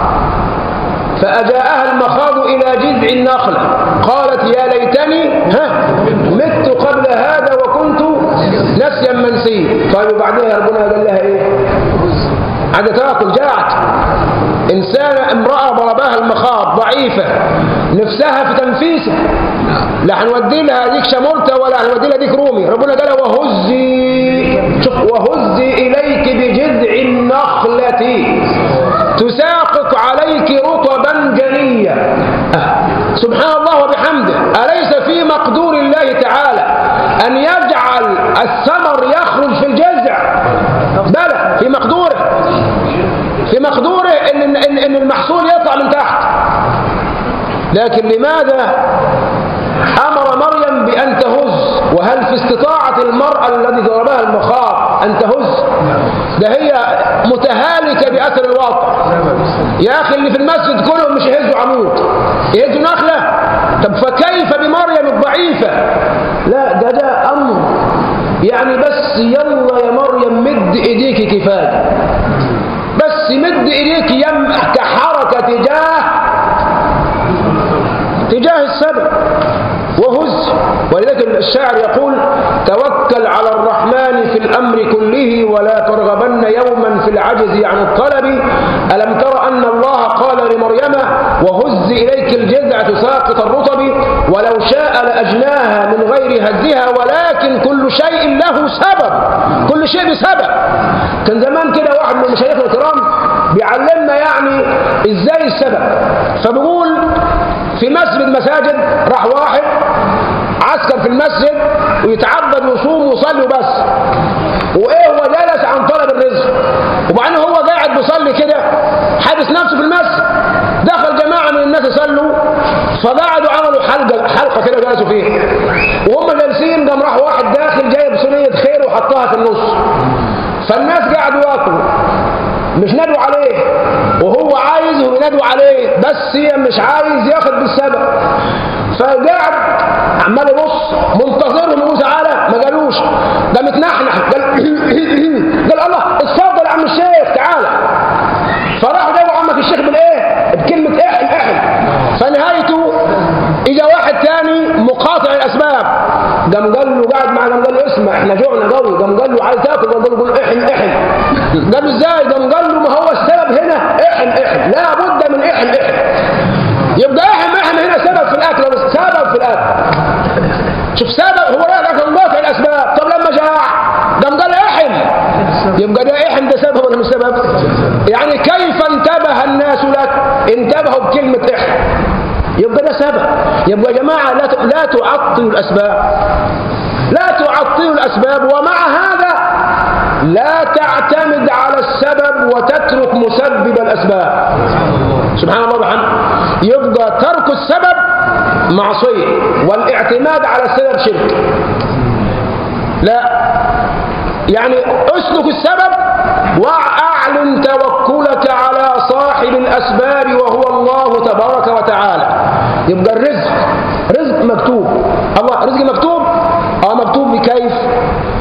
فأجاءها المخاض إلى جذع النخلة قالت يا ليتني ها مت قبل هذا وكنت نسيا منسيا طيب وبعدها ربنا قال لها ايه عاد تاكل جاعت إنسانة امرأة ضربها المخاض ضعيفة نفسها في تنفيسه لا هنودي لها ديك شمرته ولا هنودي لها ديك رومي ربنا قال لها وهزي شوف وهزي إليك بجذع النخلة تساقط عليك رطبا جنيا آه. سبحان الله وبحمده أليس في مقدور الله تعالى أن يجعل الثمر يخرج في الجذع بلى في مقدوره في مقدوره إن, إن, إن المحصول يطلع من تحت لكن لماذا أمر مريم بأن تهز وهل في استطاعة المرأة الذي ضربها المخاض أن تهز ده هي متهالكة بأثر الواقع يا أخي اللي في المسجد كلهم مش يهزوا عمود يهزوا نخلة طب فكيف بمريم الضعيفة لا ده ده أمر يعني بس يلا يا مريم مد إيديك كفاية بس مد إيديك يم كحركة تجاه تجاه السبب وهز ولذلك الشاعر يقول توكل على الرحمن في الأمر كله ولا ترغبن يوما في العجز عن الطلب ألم تر أن الله قال لمريم وهز إليك الجذع تساقط الرطب ولو شاء لأجناها من غير هزها ولكن كل شيء له سبب كل شيء بسبب كان زمان كده واحد من مشايخنا الكرام بيعلمنا يعني ازاي السبب فبيقول في مسجد مساجد راح واحد عسكر في المسجد ويتعبد ويصوم ويصلي وبس وايه هو جلس عن طلب الرزق وبعدين هو قاعد بيصلي كده حابس نفسه في المسجد دخل جماعه من الناس يصلوا فقعدوا عملوا حلقه حلقه كده جلسوا فيها وهم جالسين قام راح واحد داخل جايب صينيه خير وحطها في النص فالناس قعدوا ياكلوا مش نادوا عليه وهو عايزهم ينادوا عليه بس هي مش عايز ياخد بالسبب فقعد عمال يبص منتظرهم يقول تعالى ما قالوش ده متنحنح قال قال الله اتفضل يا عم الشيخ تعالى فراحوا جابوا عمك الشيخ بالايه بكلمه احل احل فنهايته اجى واحد تاني مقاطع الاسباب قام قال له قاعد معاه قام قال له اسمع احنا جوعنا قوي قام قال له عايز تاكل قام قال له قول احن احن قال له ازاي قام قال له ما هو السبب هنا احن احن لا بد من احن احن يبقى احن احن هنا سبب في الاكل بس سبب في الاكل شوف سبب هو راجع كان قاطع الاسباب طب لما جاع قام قال احن يبقى ده احن ده سبب ولا مش سبب يعني كيف انتبه الناس لك انتبهوا بكلمه احن يبقى ده سبب يبقى يا جماعة لا لا تعطلوا الأسباب لا تعطلوا الأسباب ومع هذا لا تعتمد على السبب وتترك مسبب الأسباب سبحان الله وبحمده يبقى ترك السبب معصية والاعتماد على السبب شرك لا يعني اسلك السبب واعلن توكلك على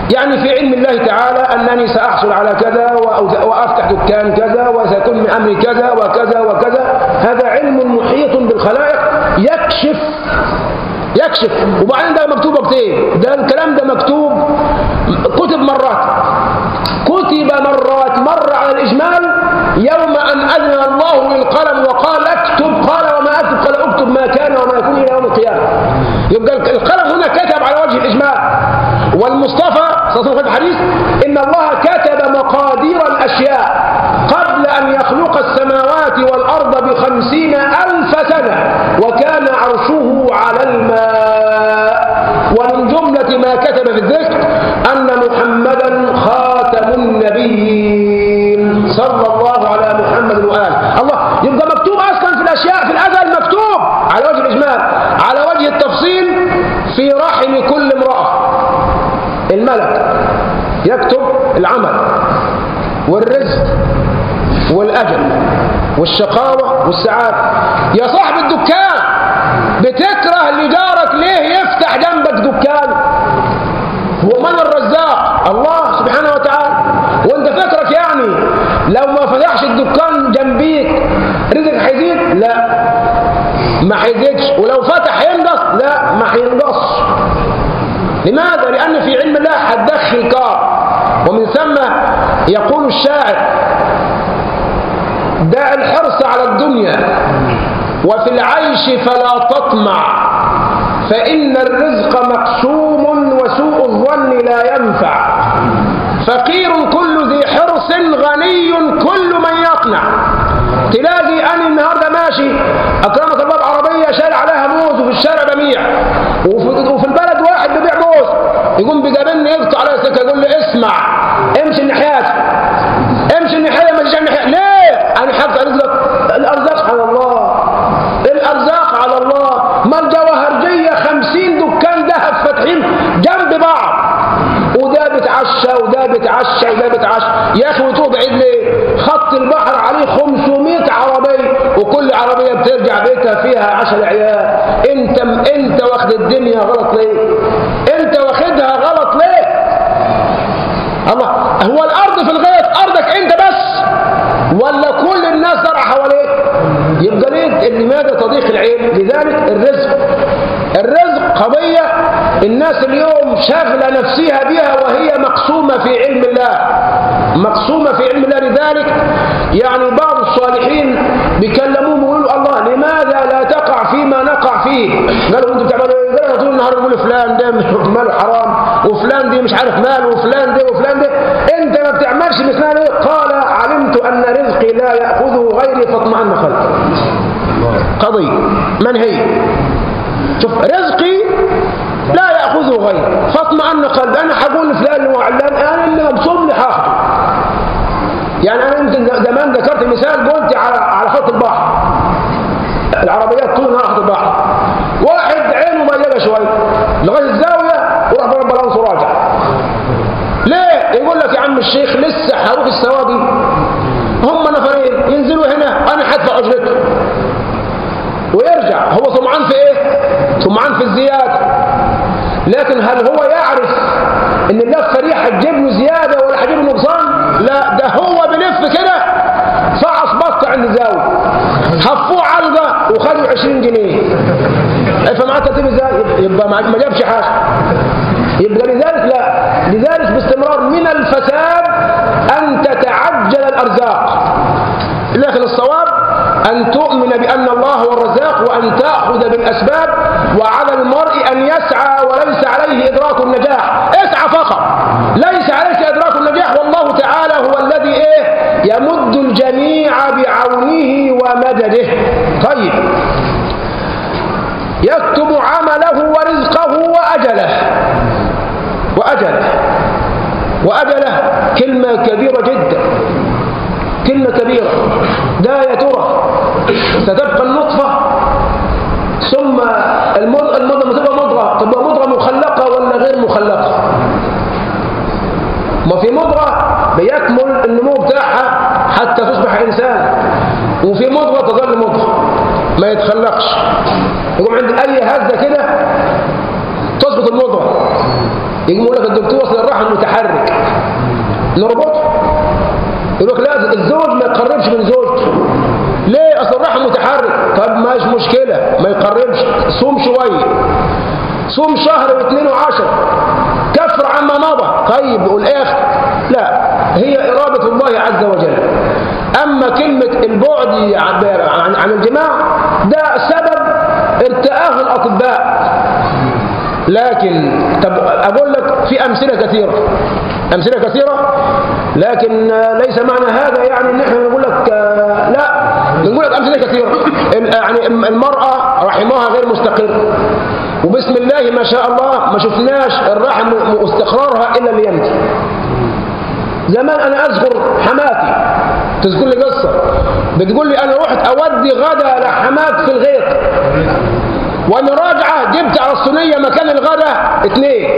يعني في علم الله تعالى أنني سأحصل على كذا وأو- وأفتح دكان كذا وسيكون من أمري كذا وكذا وكذا هذا علم محيط بالخلائق يكشف يكشف وبعدين ده مكتوب وقتين ده الكلام ده مكتوب كتب مرات كتب مرات مر على الإجمال يوم أن أذن الله للقلم وقال اكتب قال وما أكتب قال اكتب ما كان وما يكون إلى يوم القيامة يبقى القلم هنا كتب على وجه الإجمال والمصطفى صلى الله عليه وسلم في الحديث إن الله كتب مقادير الأشياء قبل أن يخلق السماوات والأرض بخمسين ألف سنة وكان عرشه على الماء ومن جملة ما كتب في الذكر أن محمدا خاتم النبيين صلى الله على محمد وآله الله يبقى مكتوب أصلا في الأشياء في الأزل مكتوب على وجه الإجمال على وجه التفصيل في رحم كل امرأة الملك يكتب العمل والرزق والأجل والشقاوة والسعادة يا صاحب الدكان بتكره لجارك ليه يفتح جنبك دكان هو من الرزاق الله سبحانه وتعالى وانت فكرك يعني لو ما فتحش الدكان جنبيك رزقك هيزيد لا ما هيزيدش ولو فتح ينقص لا ما هينقصش لماذا؟ لأن في علم الله هتدخل كار ومن ثم يقول الشاعر دع الحرص على الدنيا وفي العيش فلا تطمع فإن الرزق مقسوم وسوء الظن لا ينفع فقير كل ذي حرص غني كل من يقنع تلاقي أنا النهاردة ماشي أكرمك الله بعربية شايل عليها موز وفي الشارع ببيع وفي, وفي البلد واحد ببيع موز يقوم بيقابلني يقطع على السكة يقول لي اسمع امشي الناحيات امشي الناحية ما تجيش الناحية ليه؟ أنا حافظ رزقك الأرزاق على الله الأرزاق على الله ما الجواهرجية خمسين دكان ذهب فاتحين جنب بعض وده بتعشى وده بتعشى وده بتعشى يا اخي وتروح بعيد ليه خط البحر عليه 500 عربيه وكل عربيه بترجع بيتها فيها 10 عيال انت انت واخد الدنيا غلط ليه انت واخدها غلط ليه الله هو الارض في الغيط ارضك انت بس ولا كل الناس زرع حواليك يبقى ليه لماذا تضيق العين لذلك الرزق الرزق قضية الناس اليوم شاغلة نفسها بها وهي مقسومة في علم الله مقسومة في علم الله لذلك يعني بعض الصالحين بيكلموهم ويقولوا الله لماذا لا تقع فيما نقع فيه قالوا انتوا بتعملوا ايه قالوا طول النهار يقولوا فلان ده ماله حرام وفلان دي مش عارف ماله وفلان ده وفلان ده انت ما بتعملش مثلان ايه قال علمت ان رزقي لا ياخذه غيري فاطمئن قلبي قضية من هي شوف رزقي لا يأخذه غيري فاطمئن قلبي أنا هقول لفلان وعلان أنا اللي مبسوط لي هاخده يعني أنا يمكن زمان ذكرت مثال قلت على على خط البحر العربيات طول النهار خط البحر واحد عينه ميلة شوية لغاية الزاوية وراح ضرب بالانس وراجع ليه؟ يقول لك يا عم الشيخ لسه هروح السوادي هم نفرين ينزلوا هنا أنا هدفع أجرته ويرجع هو طمعان في ايه طمعان في الزيادة لكن هل هو يعرف ان اللفة دي هتجيب له زيادة ولا هتجيب له نقصان لا ده هو بلف كده فعص بط عند زاوية حفوه علقة وخدوا 20 جنيه فمعنى ترتيب ازاي يبقى ما جابش حاجة يبقى لذلك لا لذلك باستمرار من الفساد ان تتعجل الارزاق لكن الصواب أن تؤمن بأن الله هو الرزاق وأن تأخذ بالأسباب وعلى المرء أن يسعى وليس عليه إدراك النجاح اسعى فقط ليس عليك إدراك النجاح والله تعالى هو الذي إيه يمد الجميع بعونه ومدده طيب يكتب عمله ورزقه وأجله وأجله وأجله كلمة كبيرة جدا كلمة كبيرة لا يا ترى ستبقى النطفة ثم المضغة المضغة تبقى مضغة تبقى مضغة مخلقة ولا غير مخلقة ما في مضغة بيكمل النمو بتاعها حتى تصبح إنسان وفي مضغة تظل مضغة ما يتخلقش يقوم عند أي هزة كده تظبط المضغة يجي يقول لك الدكتور اصل الرحم متحرك نربطه يقول لك لا الزوج ما يقربش من زوجته ليه اصل الرحم متحرك طب ماش مشكله ما يقربش صوم شويه صوم شهر واثنين وعشر كفر عما مضى طيب والاخر لا هي اراده الله عز وجل اما كلمه البعد عن, عن الجماع ده سبب ارتآه الاطباء لكن طب اقول لك في امثله كثيره امثله كثيره لكن ليس معنى هذا يعني ان احنا نقول لك لا نقول لك امثله كثيره يعني المراه رحمها غير مستقر وبسم الله ما شاء الله ما شفناش الرحم واستقرارها الا اليمتي زمان انا اذكر حماتي تذكر لي قصه بتقول لي انا رحت اودي غدا لحماك في الغيط وانا راجعه جبت على الصينيه مكان الغدا اثنين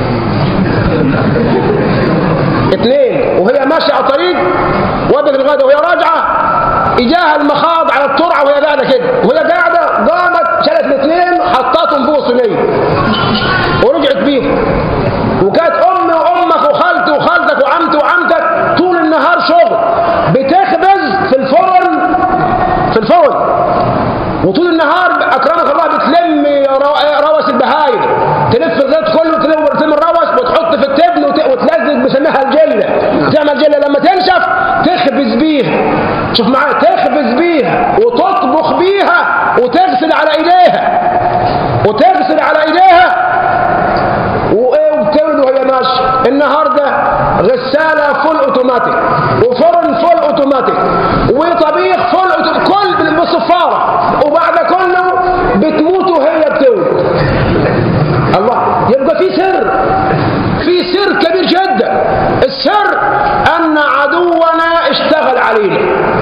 اثنين وهي ماشيه على الطريق ودت الغدا وهي راجعه اجاها المخاض على الترعه وهي قاعده كده وهي قاعده قامت شالت الاثنين حطتهم فوق الصينيه ورجعت بيهم وكانت امي وامك وخالتي وخالتك وعمتي وعمتك طول النهار شغل بتخبز في الفرن في الفرن وطول النهار اكرمك الله بتلم روس البهايم تلف الغيط كله تلم الروس وتحط في التبن وتلزق بسميها الجله تعمل جله لما تنشف تخبز بيها شوف معايا تخبز بيها وتطبخ بيها وتغسل على ايديها وتغسل على ايديها وايه وبتولد وهي ماشيه النهارده غساله فول اوتوماتيك وفرن فول اوتوماتيك وطبيخ فول اوتوماتيك كل بالصفاره وبعد كله بتموت وهي بتولد الله يبقى في سر في سر كبير جدا السر ان عدونا اشتغل علينا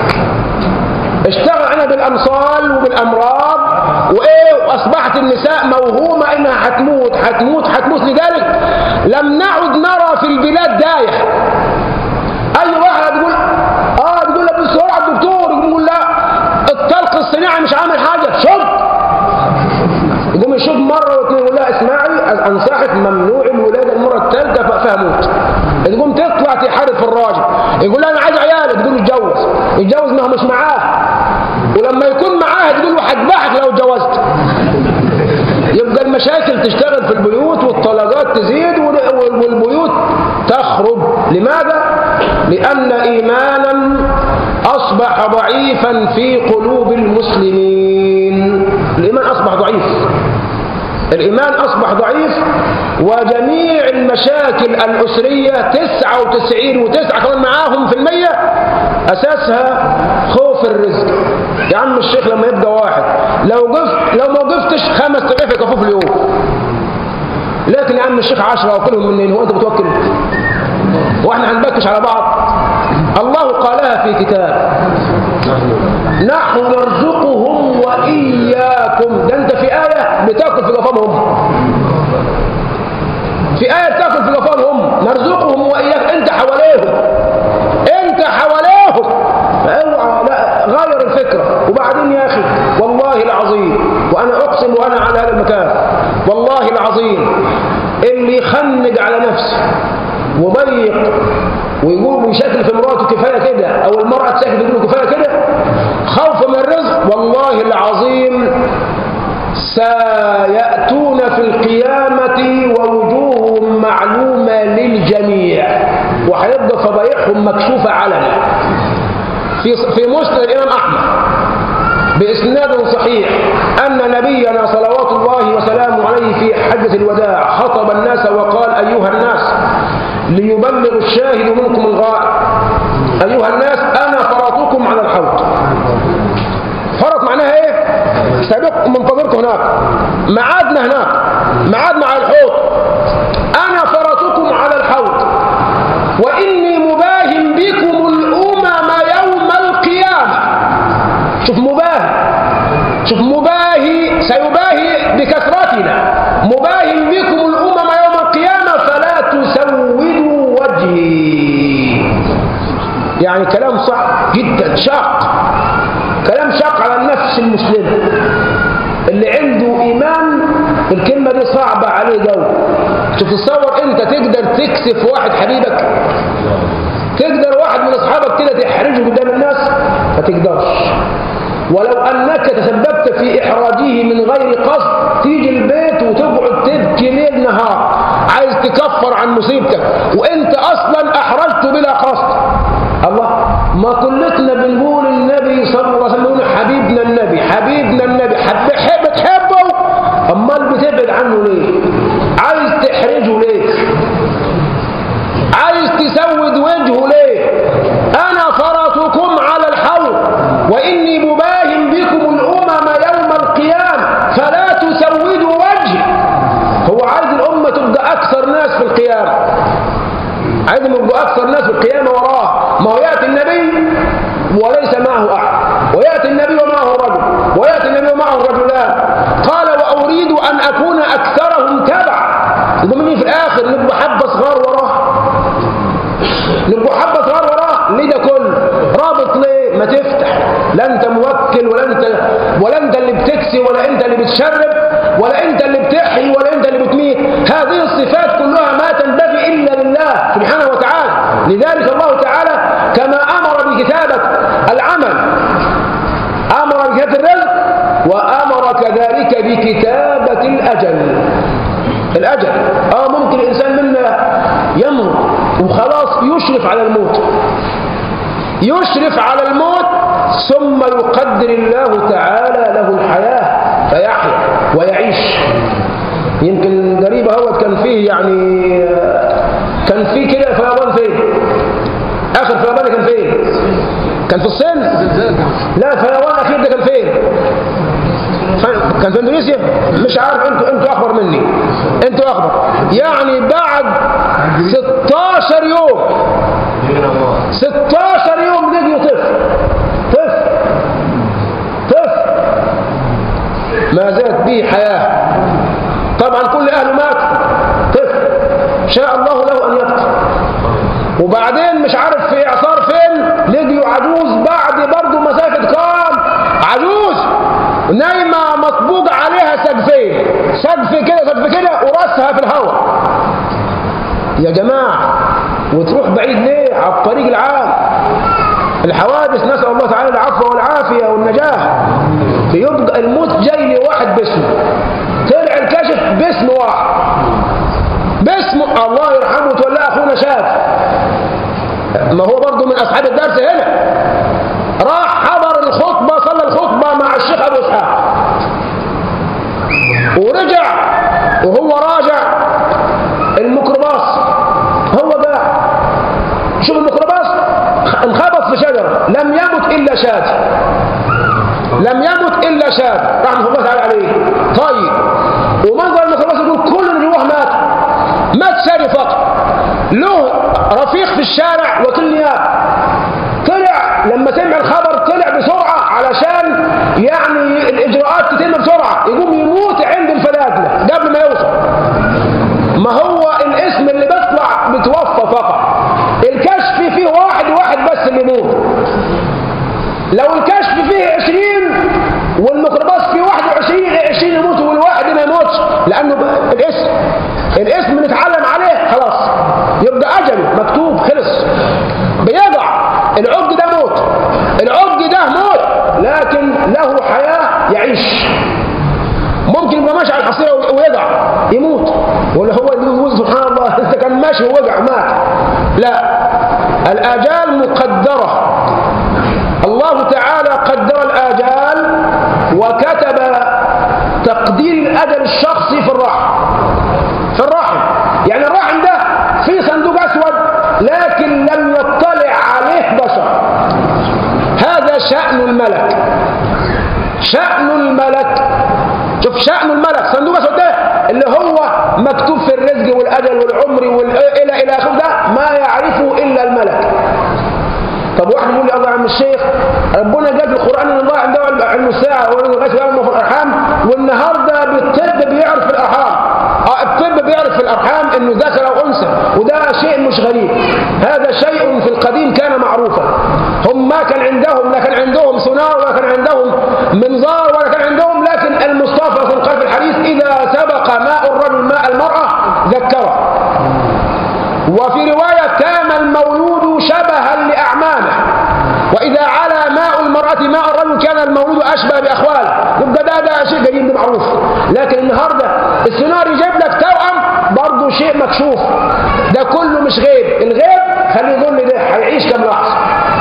اشتغل علينا بالامصال وبالامراض وايه واصبحت النساء موهومه انها هتموت هتموت هتموت لذلك لم نعد نرى في البلاد دايح اي واحد تقول اه تقول له بسرعه الدكتور يقول لا الطلق الصناعي مش عامل حاجه شوف يقوم يشوف مره واثنين يقول لها اسمعي انصحك ممنوع الولاده المره الثالثه فهموت تقوم تطلع تحارب في الراجل يقول لها انا عايز عيالك تقول له اتجوز يتجوز ما هو مش معاه ولما يكون معاه تقول له هذبحك لو اتجوزت يبقى المشاكل تشتغل في البيوت والطلقات تزيد والبيوت تخرب لماذا؟ لأن إيمانا أصبح ضعيفا في قلوب المسلمين الإيمان أصبح ضعيف الإيمان أصبح ضعيف وجميع المشاكل الأسرية تسعة وتسعين وتسعة كمان معاهم في المية أساسها خوف الرزق يا عم الشيخ لما يبقى واحد لو قفت لو ما وقفتش خمس رغيف يكفوه في اليوم لكن يا عم الشيخ عشرة وكلهم منين هو أنت بتوكل واحنا هنبكش على بعض الله قالها في كتاب نحن نرزقهم وإياكم ده أنت في آية بتاكل في قفامهم في آية بتاكل في قفامهم نرزقهم وإياك أنت حواليهم أنت حواليهم فاوعى لا غير الفكرة وبعدين يا أخي والله العظيم وأنا أقسم وأنا على هذا المكان والله العظيم اللي يخنق على نفسه وضيق ويقول ويشكل في مراته كفايه كده او المراه تسكت تقول كفايه كده خوفا من الرزق والله العظيم سياتون في القيامه ووجوههم معلومه للجميع وهيبقى فضايحهم مكشوفه علنا في في مسند الامام احمد باسناد صحيح ان نبينا صلوات الله وسلامه عليه في حجه الوداع خطب الناس وقال ايها الناس ليبلغ الشاهد منكم الغائب أيها الناس أنا فرطكم على الحوض فرط معناها إيه؟ سابق منتظركم هناك معادنا هناك معادنا على الحوض أنا فرطكم على الحوض وإني مباهم بكم الأمم يوم القيامة شوف مباهي شوف مباهي سيباهي بكثرتنا مباهم بكم الأمم يوم القيامة فلا تسودوا وجهي يعني كلام صح جدا شاق كلام شاق على النفس المسلمة اللي عنده إيمان الكلمة دي صعبة عليه جو تتصور أنت تكسف واحد حبيبك تقدر واحد من اصحابك كده تحرجه قدام الناس ما تقدرش ولو انك تسببت في احراجه من غير قصد تيجي البيت وتقعد تبكي ليل نهار عايز تكفر عن مصيبتك وانت اصلا احرجته بلا قصد الله ما كلتنا بنقول النبي صلى الله عليه وسلم يقول حبيبنا النبي حبيبنا النبي حب حب تحبه امال بتبعد عنه ليه عايز تحرجه ليه عايز تسود وجهه ليه انا فرطكم على الحوض واني مباهم بكم الامم يوم القيامه فلا تسودوا وجهي هو عايز الامه تبقى اكثر ناس في القيامه عايز يبقوا اكثر ناس في القيامه وراه ما هو ياتي النبي وليس معه احد وياتي النبي ومعه رجل وياتي النبي ومعه رجلان قال واريد ان اكون اكثرهم تبعا يبقى مني في الاخر نبقى حبه صغار وراه نبقى حبه صغار وراه ليه ده كله رابط ليه ما تفتح لا انت موكل ولا انت ولا انت اللي بتكسي ولا انت اللي بتشرب ولا انت اللي بتحيي ولا انت اللي بتميت هذه الصفات كلها ما تنبغي الا لله سبحانه وتعالى لذلك الله تعالى كما امر بكتابه العمل امر بكتابه الرزق وامر كذلك بكتابه الاجل الاجل اه ممكن الانسان منا يمرض وخلاص يشرف على الموت يشرف على الموت ثم يقدر الله تعالى له الحياة فيحيا ويعيش يمكن قريبة هو كان فيه يعني كان فيه كده فيضان فين آخر فيضان كان فين كان في الصين لا فيضان أخير ده كان فين كان في اندونيسيا مش عارف انتوا انتوا اخبر مني انتوا اخبر يعني بعد 16 يوم 16 يوم لقيوا طفل طفل طفل ما زالت به حياة طبعا كل أهله مات طفل شاء الله له أن يبقى وبعدين مش عارف في إعصار فين لقيوا عجوز بعد برضه مسافة كام عجوز نايمة مطبوق عليها سقفين سقف كده سقف كده وراسها في الهواء يا جماعة وتروح بعيد ليه على الطريق العام الحوادث نسأل الله تعالى العفو والعافية والنجاة فيبقى الموت جاي لواحد باسمه طلع الكشف باسم واحد باسم الله يرحمه وتولى أخونا شاف ما هو برضه من أصحاب الدرس هنا راح حضر الخطبة صلى الخطبة مع الشيخ أبو إسحاق ورجع وهو راجع الميكروباص هو قاعد شوف الميكروباص انخبط في شجرة لم يمت إلا شاذ لم يمت إلا شاذ رحمه الله تعالى عليه طيب ومنظر الميكروباص يقول كل اللي جواه مات مات شاري فقط له رفيق في الشارع وكل نياب طلع لما سمع الخبر طلع بسرعة علشان يعني الإجراءات تتم بسرعة يقوم يموت عند الفلاتلة قبل ما يوصل ما هو الاسم اللي بيطلع بتوفى فقط الكشف فيه واحد واحد بس اللي يموت لو الكشف فيه عشرين والميكروباص فيه واحد وعشرين عشرين يموتوا والواحد ما يموتش لأنه الاسم الاسم نتعلم عليه خلاص يبقى أجله مكتوب خلص بيضع العقد ده موت العقد ده موت لكن له حياة يعيش ممكن يبقى ماشي على الحصيرة ويضع يموت ولا هو يقول سبحان الله انت كان ماشي ووقع مات لا الآجال مقدرة الله تعالى قدر الآجال وكتب تقدير الأجل الشخصي في الرحم في الرحم يعني الرحم ده في صندوق أسود لكن لم يطلع عليه بشر هذا شأن الملك شأن الملك شوف شأن الملك صندوق أسود ده اللي هو مكتوب في الرزق والأجل والعمر والى إلى آخره ده ما يعرفه إلا الملك طب واحد يقول لي الله يا عم الشيخ ربنا قال في القرآن ان الله عنده علم الساعة والغيث يعلم في الأرحام والنهارده بالطب بيعرف في الأرحام اه الطب بيعرف في الأرحام انه ذكر أو أنثى وده شيء مش غريب هذا شيء في القديم كان معروفا هم ما كان عندهم لا كان عندهم سونار ولا كان عندهم منظار ولا كان عندهم لكن المصطفى قال في الحديث إذا سبق ماء الرجل ماء المرأة ذكره وفي رواية كان المولود شبها لأعمامه وإذا على ماء المرأة ماء الرجل كان المولود أشبه بأخواله يبقى ده ده شيء قديم ده معروف لكن النهاردة السيناريو يجيب لك توأم برضه شيء مكشوف ده كله مش غيب الغيب خليه يظن ده هيعيش كم لحظة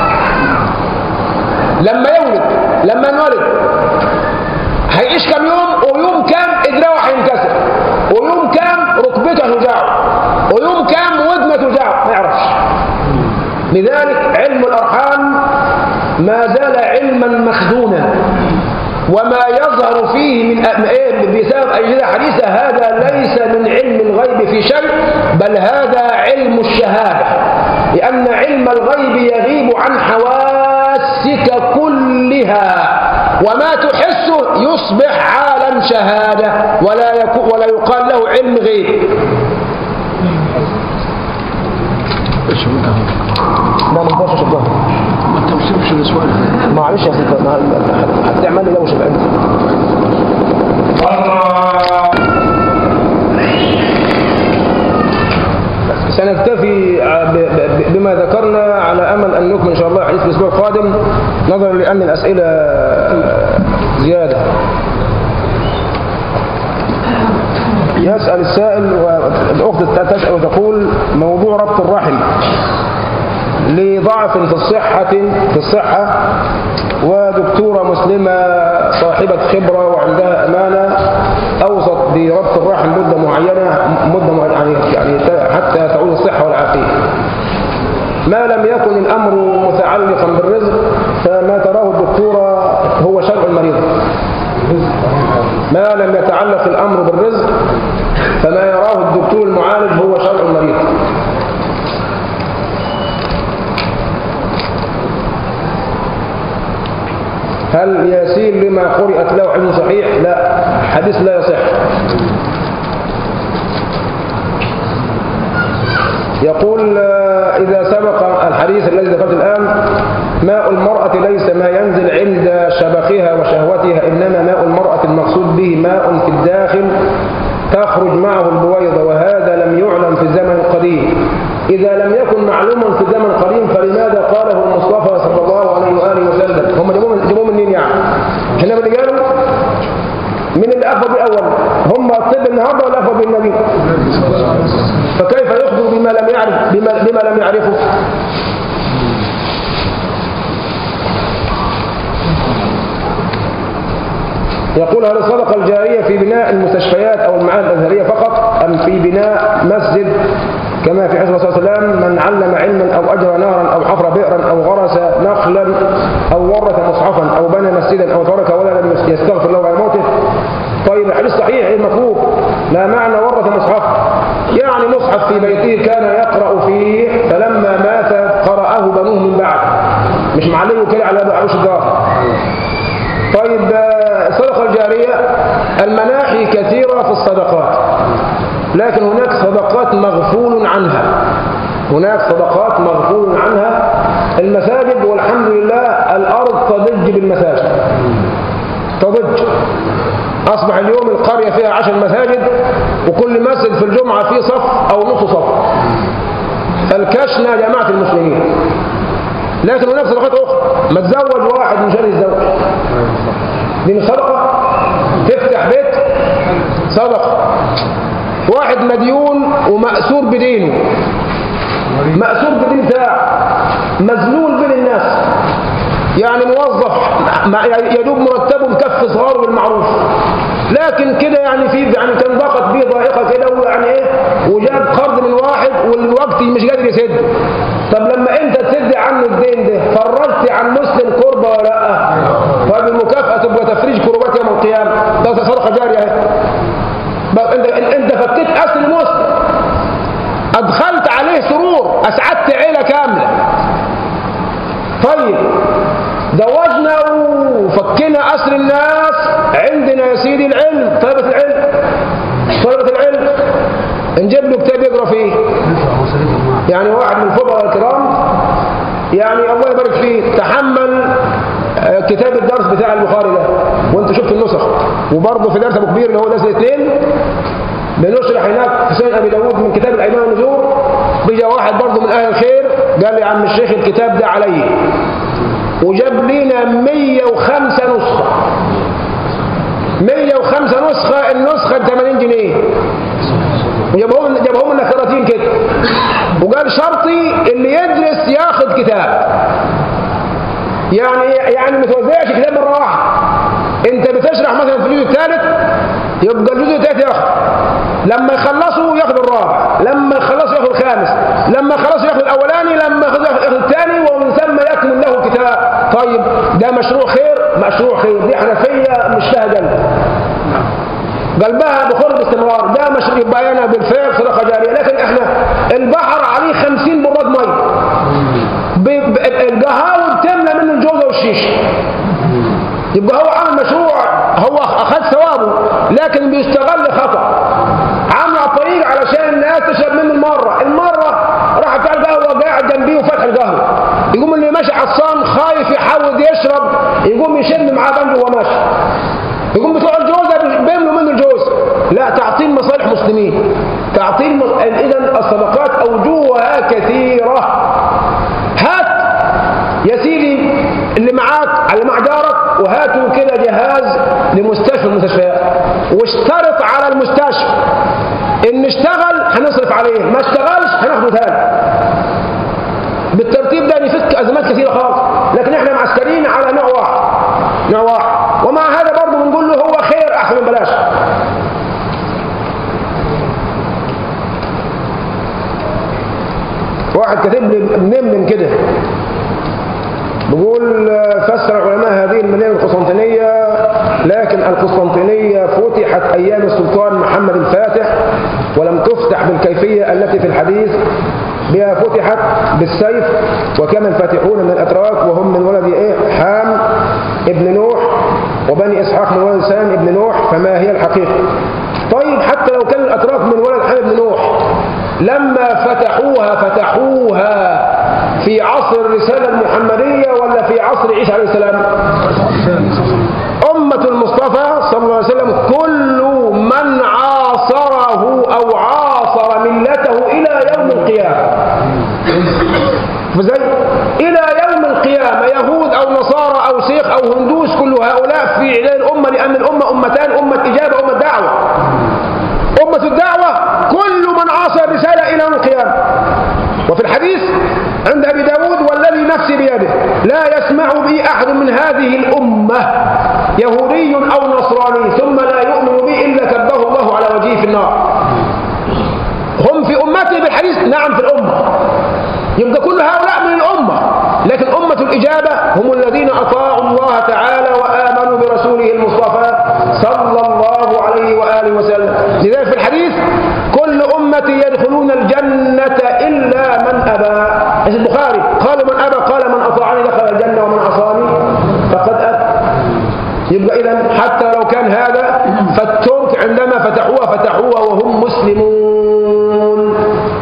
لما يولد لما ينولد هيعيش كم يوم ويوم كام إدراعه هينكسر ويوم كام ركبته توجعه ويوم كام ودنه توجعه ما يعرفش لذلك علم الأرحام ما زال علما مخزونا وما يظهر فيه من أ- إيه بسبب أجهزة حديثة هذا ليس من علم الغيب في شيء بل هذا علم الشهادة لأن علم الغيب يغيب عن حواسك كلها وما تحسه يصبح عالم شهادة ولا, يكو ولا يقال له علم غيب ايش هو ده؟ لا ما نقدرش نشبهه ما توصفش الاسوار معلش يا سيدي ما- هتعمل لي دوشه بعيد سنكتفي ب- ب- بما ذكرنا على امل ان نكمل ان شاء الله حديث الاسبوع القادم نظرا لان الاسئله زياده يسال السائل والاخت تسال وتقول موضوع ربط الرحم لضعف في الصحة في الصحة ودكتورة مسلمة صاحبة خبرة وعندها أمانة أوصت بربط الرحم مدة معينة مدة معينة يعني يعني حتى تعود الصحة والعافية ما لم يكن الأمر متعلقا بالرزق فما تراه الدكتورة هو شرع المريض ما لم يتعلق الأمر بالرزق فما يراه الدكتور المعالج هو شرع المريض هل يسير لما قرأت له علم صحيح لا حديث لا يصح يقول آه، إذا سبق الحديث الذي ذكرت الآن ماء المرأة ليس ما ينزل عند شبخها وشهوتها إنما ماء المرأة المقصود به ماء في الداخل تخرج معه البويضة وهذا لم يعلم في الزمن القديم إذا لم يكن معلوما في الزمن القديم فلماذا قاله المصطفى صلى الله عليه وآله وسلم هم جابوه من- جابوه منين يعني؟ احنا اللي قالوا من اللي أخذ بالأول هم الطب النهارده ولا أخذ بالنبي فكيف يخبر بما لم يعرف بما, بما لم يعرفه يقول هل الصدقة الجارية في بناء المستشفيات أو المعاهد الأزهرية فقط أم في بناء مسجد كما في حديث الرسول صلى الله عليه وسلم من علم علما أو أجرى نارا أو حفر بئرا أو غرس نخلا أو ورث مصحفا أو بنى مسجدا أو ترك ولدا يستغفر له بعد موته طيب الحديث صحيح إيه المطلوب لا معنى ورث مصحف يعني مصحف في بيته كان يقرأ فيه فلما مات قرأه بنوه من بعد مش معلمه كده على عروش الدار طيب آه، الصدقة الجارية المناحي كثيرة في الصدقات لكن هناك صدقات مغفول عنها هناك صدقات مغفول عنها المساجد والحمد لله الأرض تضج بالمساجد تضج أصبح اليوم القرية فيها عشر مساجد وكل مسجد في الجمعة فيه صف أو نصف صف الكشنة جماعة المسلمين لكن هناك صدقات أخرى ما تزوج واحد مش قادر يتزوج دي مش صدقة تفتح بيت صدقة واحد مديون ومأسور بدينه مأسور بدين بتاعه مذلول بين الناس يعني موظف مع- يدوب مرتبه مكفي صغاره بالمعروف لكن كده يعني في يعني كان ضاقت بيه ضائقه كده ويعني ايه وجاب قرض من واحد والوقت مش قادر يسد طب لما انت تسد عنه الدين ده فرجت عن مسلم كربه ولا لا طيب المكافاه تبقى تفريج كربات يوم القيامه ده صدقه جاريه اهي بقى انت انت فكيت اسر مسلم ادخلت عليه سرور اسعدت عيله كامله طيب زوجنا وفكنا أسر الناس عندنا يا سيدي العلم طلبة العلم طلبة العلم نجيب له كتاب يقرأ فيه يعني واحد من الفضلاء الكرام يعني الله يبارك فيه تحمل آه، كتاب الدرس بتاع البخاري ده وانت شفت النسخ وبرضه في درس ابو كبير اللي هو درس الاثنين بنشرح هناك في سنن ابي داود من كتاب الايمان والنذور بيجي واحد برضه من اهل الخير قال لي يا عم الشيخ الكتاب ده علي وجاب لنا 105 نسخه 105 نسخه النسخه ب 80 جنيه وجابهم جابهم لنا 30 كده وقال شرطي اللي يدرس ياخذ كتاب يعني يعني ما توزعش كتاب مره واحده انت بتشرح مثلا في الجزء الثالث يبقى الجزء الثالث ياخد لما يخلصوا ياخد الرابع لما يخلصوا ياخد الخامس لما يخلصوا ياخد الاولاني لما ياخد ياخد الثاني ومن ثم يكمل له الكتاب طيب ده مشروع خير مشروع خير دي حنفيه مش لها قلب قلبها بخور باستمرار ده مشروع يبقى انا بالفعل صدقه جاريه لكن احنا البحر عليه 50 براد ميه ب- ب- القهاوي بتملى منه الجوزه والشيشه يبقى هو عامل مشروع هو اخذ ثوابه لكن بيستغل خطا عامل على الطريق علشان الناس تشرب منه المره المره راح بتاع القهوه قاعد جنبيه وفتح القهوه يقوم اللي ماشي عطسان خايف يحاول يشرب يقوم يشم معاه بنده وهو ماشي يقوم بتوع الجوزه بيملوا منه الجوز لا تعطيل مصالح مسلمين تعطيل مص... اذا الصدقات اوجوها كثيره هات يا سيدي اللي معاك على مع جارك وهاتوا كده جهاز لمستشفى من المستشفيات واشترط على المستشفى ان اشتغل هنصرف عليه ما اشتغلش هناخده تاني بالترتيب ده يفك ازمات كثيره خالص لكن احنا معسكرين على نوع واحد نوع واحد ومع هذا برضه بنقول له هو خير احسن من بلاش واحد كاتب لي منمن كده بيقول آه، فسر علماء هذه المدينة القسطنطينية لكن القسطنطينية فتحت أيام السلطان محمد الفاتح ولم تفتح بالكيفية التي في الحديث بها فتحت بالسيف وكان الفاتحون من الأتراك وهم من ولد إيه حام ابن نوح وبني إسحاق من ولد سام ابن نوح فما هي الحقيقة طيب حتى لو كان الأتراك من ولد حام ابن نوح لما فتحوها فتحوها في عصر الرسالة المحمدية ولا في عصر عيسى عليه السلام أمة المصطفى صلى الله عليه وسلم كل من عاصره أو عاصر ملته إلى يوم القيامة فزي إلى يوم القيامة يهود أو نصارى أو سيخ أو هندوس كل هؤلاء في عداد الأمة لأن الأمة أمتان أمة إجابة أمة دعوة أمة الدعوة كل من عاصر الرسالة إلى يوم القيامة وفي الحديث عند أبي داود والذي نفسي بيده لا يسمع بي أحد من هذه الأمة يهودي أو نصراني ثم لا يؤمن بي إلا كبه الله على وجهه في النار هم في أمتي بالحديث نعم في الأمة يبقى كل هؤلاء من الأمة لكن أمة الإجابة هم الذين أطاعوا الله تعالى وآمنوا برسوله المصطفى صلى الله عليه وآله وسلم لذلك في الحديث كل أمتي يدخلون الجنة إلا من أبى حديث البخاري قال من أبى قال من أطاعني دخل الجنة ومن عصاني فقد أبى يبقى إذا حتى لو كان هذا فالترك عندما فتحوها فتحوها وهم مسلمون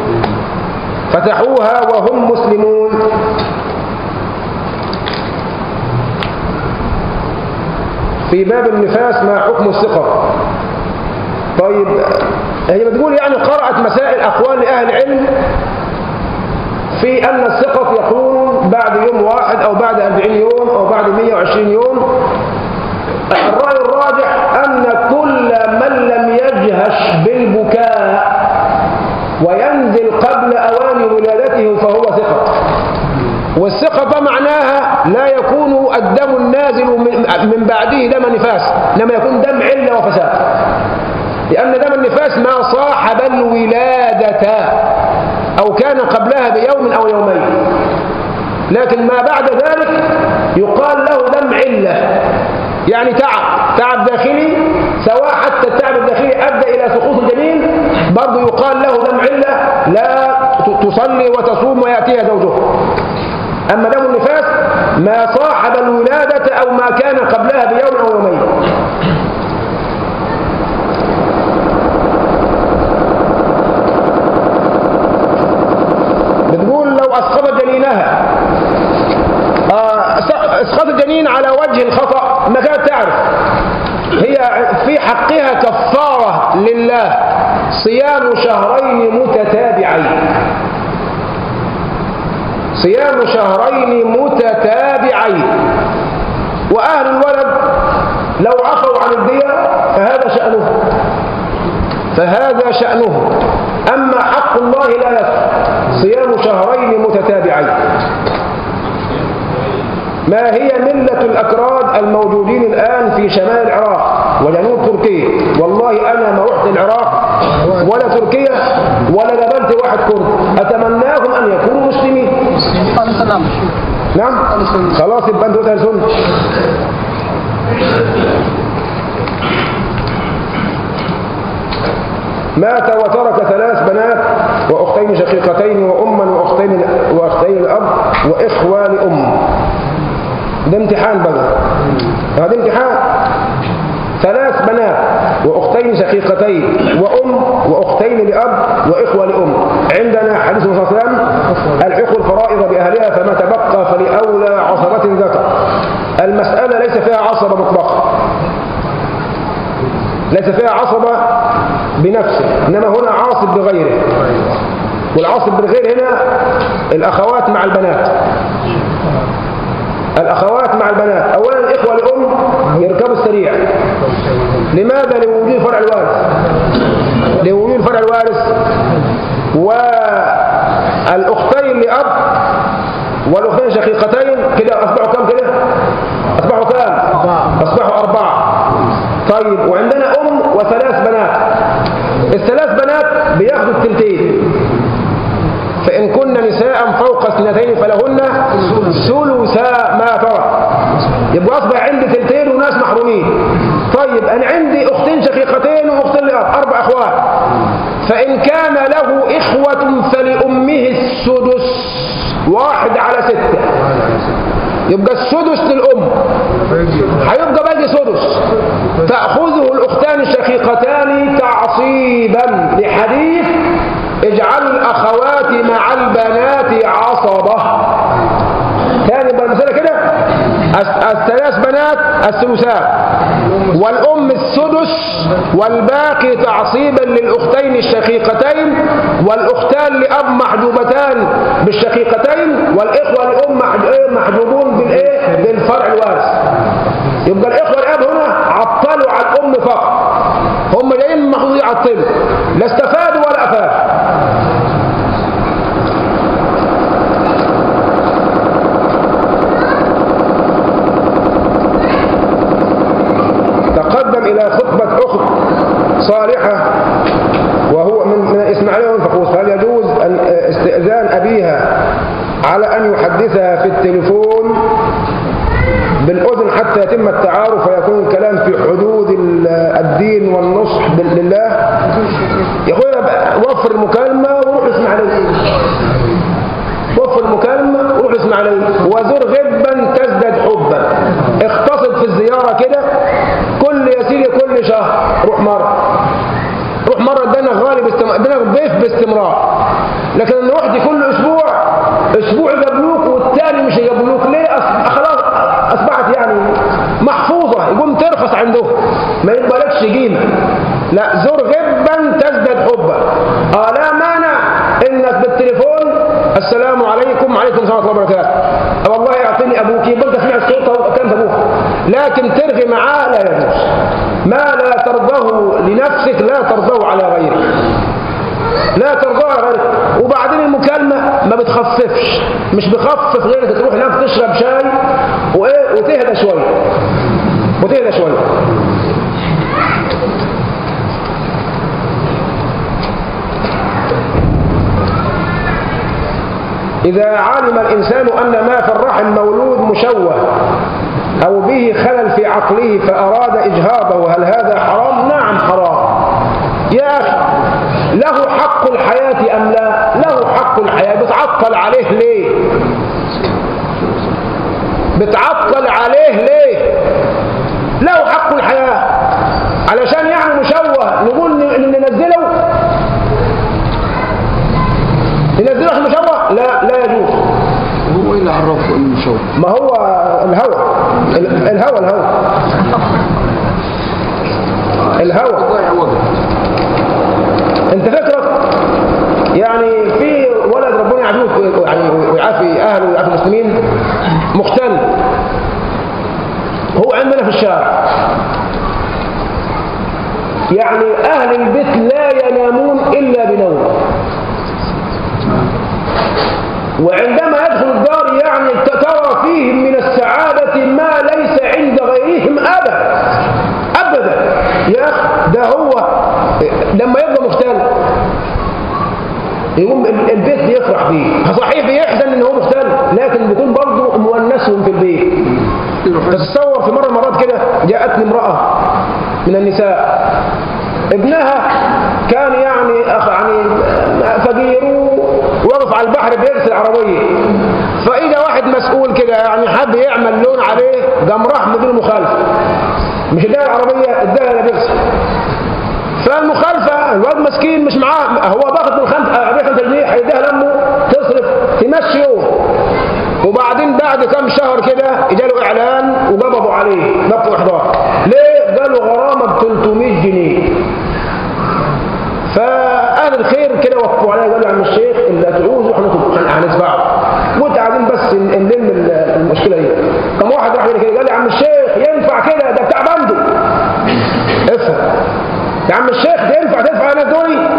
فتحوها وهم مسلمون في باب النفاس ما حكم الثقة طيب هي بتقول يعني قرأت مسائل أقوال لأهل العلم في أن الثقة يكون بعد يوم واحد أو بعد 40 يوم أو بعد 120 يوم الرأي الراجح أن كل من لم يجهش بالبكاء وينزل قبل أوان ولادته فهو ثقة والثقة معناها لا يكون الدم النازل من من بعده دم نفاس إنما يكون دم علة وفساد لأن دم النفاس ما صاحب الولادة أو كان قبلها بيوم أو يومين لكن ما بعد ذلك يقال له دم علة يعني تعب تعب داخلي سواء حتى التعب الداخلي أدى إلى سقوط الجنين برضه يقال له دم علة لا تصلي وتصوم ويأتيها زوجها أما دم النفاس ما صاحب الولادة أو ما كان قبلها بيوم أو يومين بتقول لو أسقطت جنينها آه، اسقاط الجنين على وجه الخطأ ما كانت تعرف هي في حقها كفارة لله صيام شهرين متتابعين صيام شهرين متتابعين وأهل الولد لو عفوا عن الدية فهذا شأنه فهذا شأنه أما حق الله لا يكفي صيام شهرين متتابعين ما هي ملة الأكراد الموجودين الآن في شمال العراق وجنوب تركيا والله أنا ما رحت العراق ولا تركيا ولا قابلت واحد كرد أتمناهم أن يكونوا مسلمين قال سلام نعم خلاص يبقى انتوا أهل سنة مات وترك ثلاث بنات وأختين شقيقتين وأما وأختين وأختين الأب وإخوة لأم ده امتحان بقى هذا امتحان ثلاث بنات وأختين شقيقتين وأم وأختين لأب وإخوة لأم عندنا حديث النبي صلى الله عليه وسلم الحقوا الفرائض بأهلها فما تبقى فلأولى عصبة ذكر المسألة ليس فيها عصبة مطلقة ليس فيها عصبة بنفسه إنما هنا عاصب بغيره والعاصب بالغير هنا الأخوات مع البنات الأخوات مع البنات أولا الإخوة الأم يركبوا السريع لماذا لوجود فرع الوارث لوجود فرع الوارث والأختين لأب والأختين شقيقتين كده أصبحوا كم كده أصبحوا كم أصبحوا أربعة طيب وعندنا أم وثلاث بنات الثلاث بنات بياخدوا التلتين فإن كن نساء فوق اثنتين فلهن ثلثا ما ترك يبقى أصبح عندي تلتين وناس محرومين طيب أنا عندي أختين شقيقتين وأختين لأب أربع أخوات فإن كان له إخوة فلأمه السدس واحد على ستة يبقى السدس للأم هيبقى باقي سدس تأخذه الأختان الشقيقتان تعصيبا لحديث اجعل الأخوات مع البنات عصبة تاني بقى المسألة كده الس- الثلاث بنات الثلثان والأم السدس والباقي تعصيبا للأختين الشقيقتين والأختان لأب محجوبتان بالشقيقتين والإخوة لأم محج- إيه؟ محجوبون بالإيه؟ بالفرع الوارث يبقى الإخوة الأب هنا عطلوا على الأم فقط هم جايين من محظوظ يعطلوا لا استفادوا ولا أفادوا تقدم إلى خطبة أخت صالحة وهو من, من إسماعيل والفقوس هل يجوز أن استئذان أبيها على أن يحدثها في التليفون بالأذن حتى يتم التعارف ويكون الكلام في حدود ال- الدين والنصح بال- لله يا أخويا بقى وفر المكالمة وروح اسمع عليه وفر المكالمة وروح اسمع عليه وزر غبا تزداد حبا اقتصد في الزيارة كده كل يا سيدي كل شهر روح مرة روح مرة ادانا غالي باستمرار ادانا ضيف باستمرار لكن ان رحت كل اسبوع اسبوع يقابلوك والتاني مش يقابلوك ليه أص... خلاص اصبحت يعني محفوظة يقوم ترخص عندهم ما يبقالكش قيمة لا زر غبا تزداد حبا اه لا مانع انك بالتليفون السلام عليكم وعليكم السلام ورحمه الله وبركاته أه والله يعطيني ابوك يبقى انت سمعت صوته وكانت ابوك لكن ترغي معاه لا يجوز ما لا ترضاه لنفسك لا ترضاه على غيرك لا ترضاه على غيرك وبعدين المكالمة ما بتخففش مش بخفف غير انك تروح هناك تشرب شاي وايه وتهدى شوية وتهدى شوية إذا علم الإنسان أن ما في الرحم مولود مشوه أو به خلل في عقله فأراد إجهاضه هل هذا حرام؟ نعم حرام يا أخي له حق الحياة أم لا؟ له حق الحياة بتعطل عليه ليه؟ بتعطل عليه ليه؟ له حق الحياة علشان يعني مشوه نقول ن- ننزله ننزله مشوه لا لا يجوز هو اللي عرفه انه مشوه ما هو الهوى ال- الهوى الهوى الهوى ضيع وقت يعني في ولد ربنا يعافيه يعني ويعافي اهله ويعافي المسلمين مختل هو عندنا في الشارع يعني اهل البيت لا ينامون الا بنوم وعندما يدخل الدار يعني ترى فيهم من السعادة ما ليس عند غيرهم أبدا أبدا يا أخي ده هو لما يبقى مختل يقوم البيت بيفرح بيه صحيح بيحزن ان هو مختل لكن بيكون برضه مونسهم في البيت تتصور في مرة مرات كده جاءتني امرأة من النساء ابنها كان يعني أخ يعني فقير وقف على البحر بيغسل عربية فإجا واحد مسؤول كده يعني حب يعمل لون عليه قام راح بدون مخالفة مش اداها العربية اداها اللي بيغسل فالمخالفة الواد مسكين مش معاه هو باخد من خمسة 5 جنيه هيديها لامه تصرف تمشي يوم وبعدين بعد كم شهر كده جاله اعلان وقبضوا عليه ضبط احضار ليه قالوا غرامه ب 300 جنيه فاهل الخير كده وقفوا عليا قالوا يا عم الشيخ اللي تعوزه احنا هندفعه وانت قاعدين بس نلم المشكله دي قام واحد راح كده قال لي يا عم الشيخ ينفع كده ده بتاع بندو افهم يا عم الشيخ ده ينفع تدفع انا دوري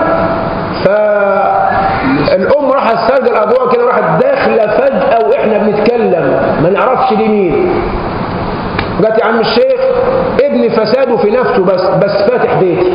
فالام راحت ساجه الاضواء كده راحت داخله فجاه واحنا بنتكلم ما نعرفش دي مين قالت يا عم الشيخ ابني فساده في نفسه بس بس فاتح بيتي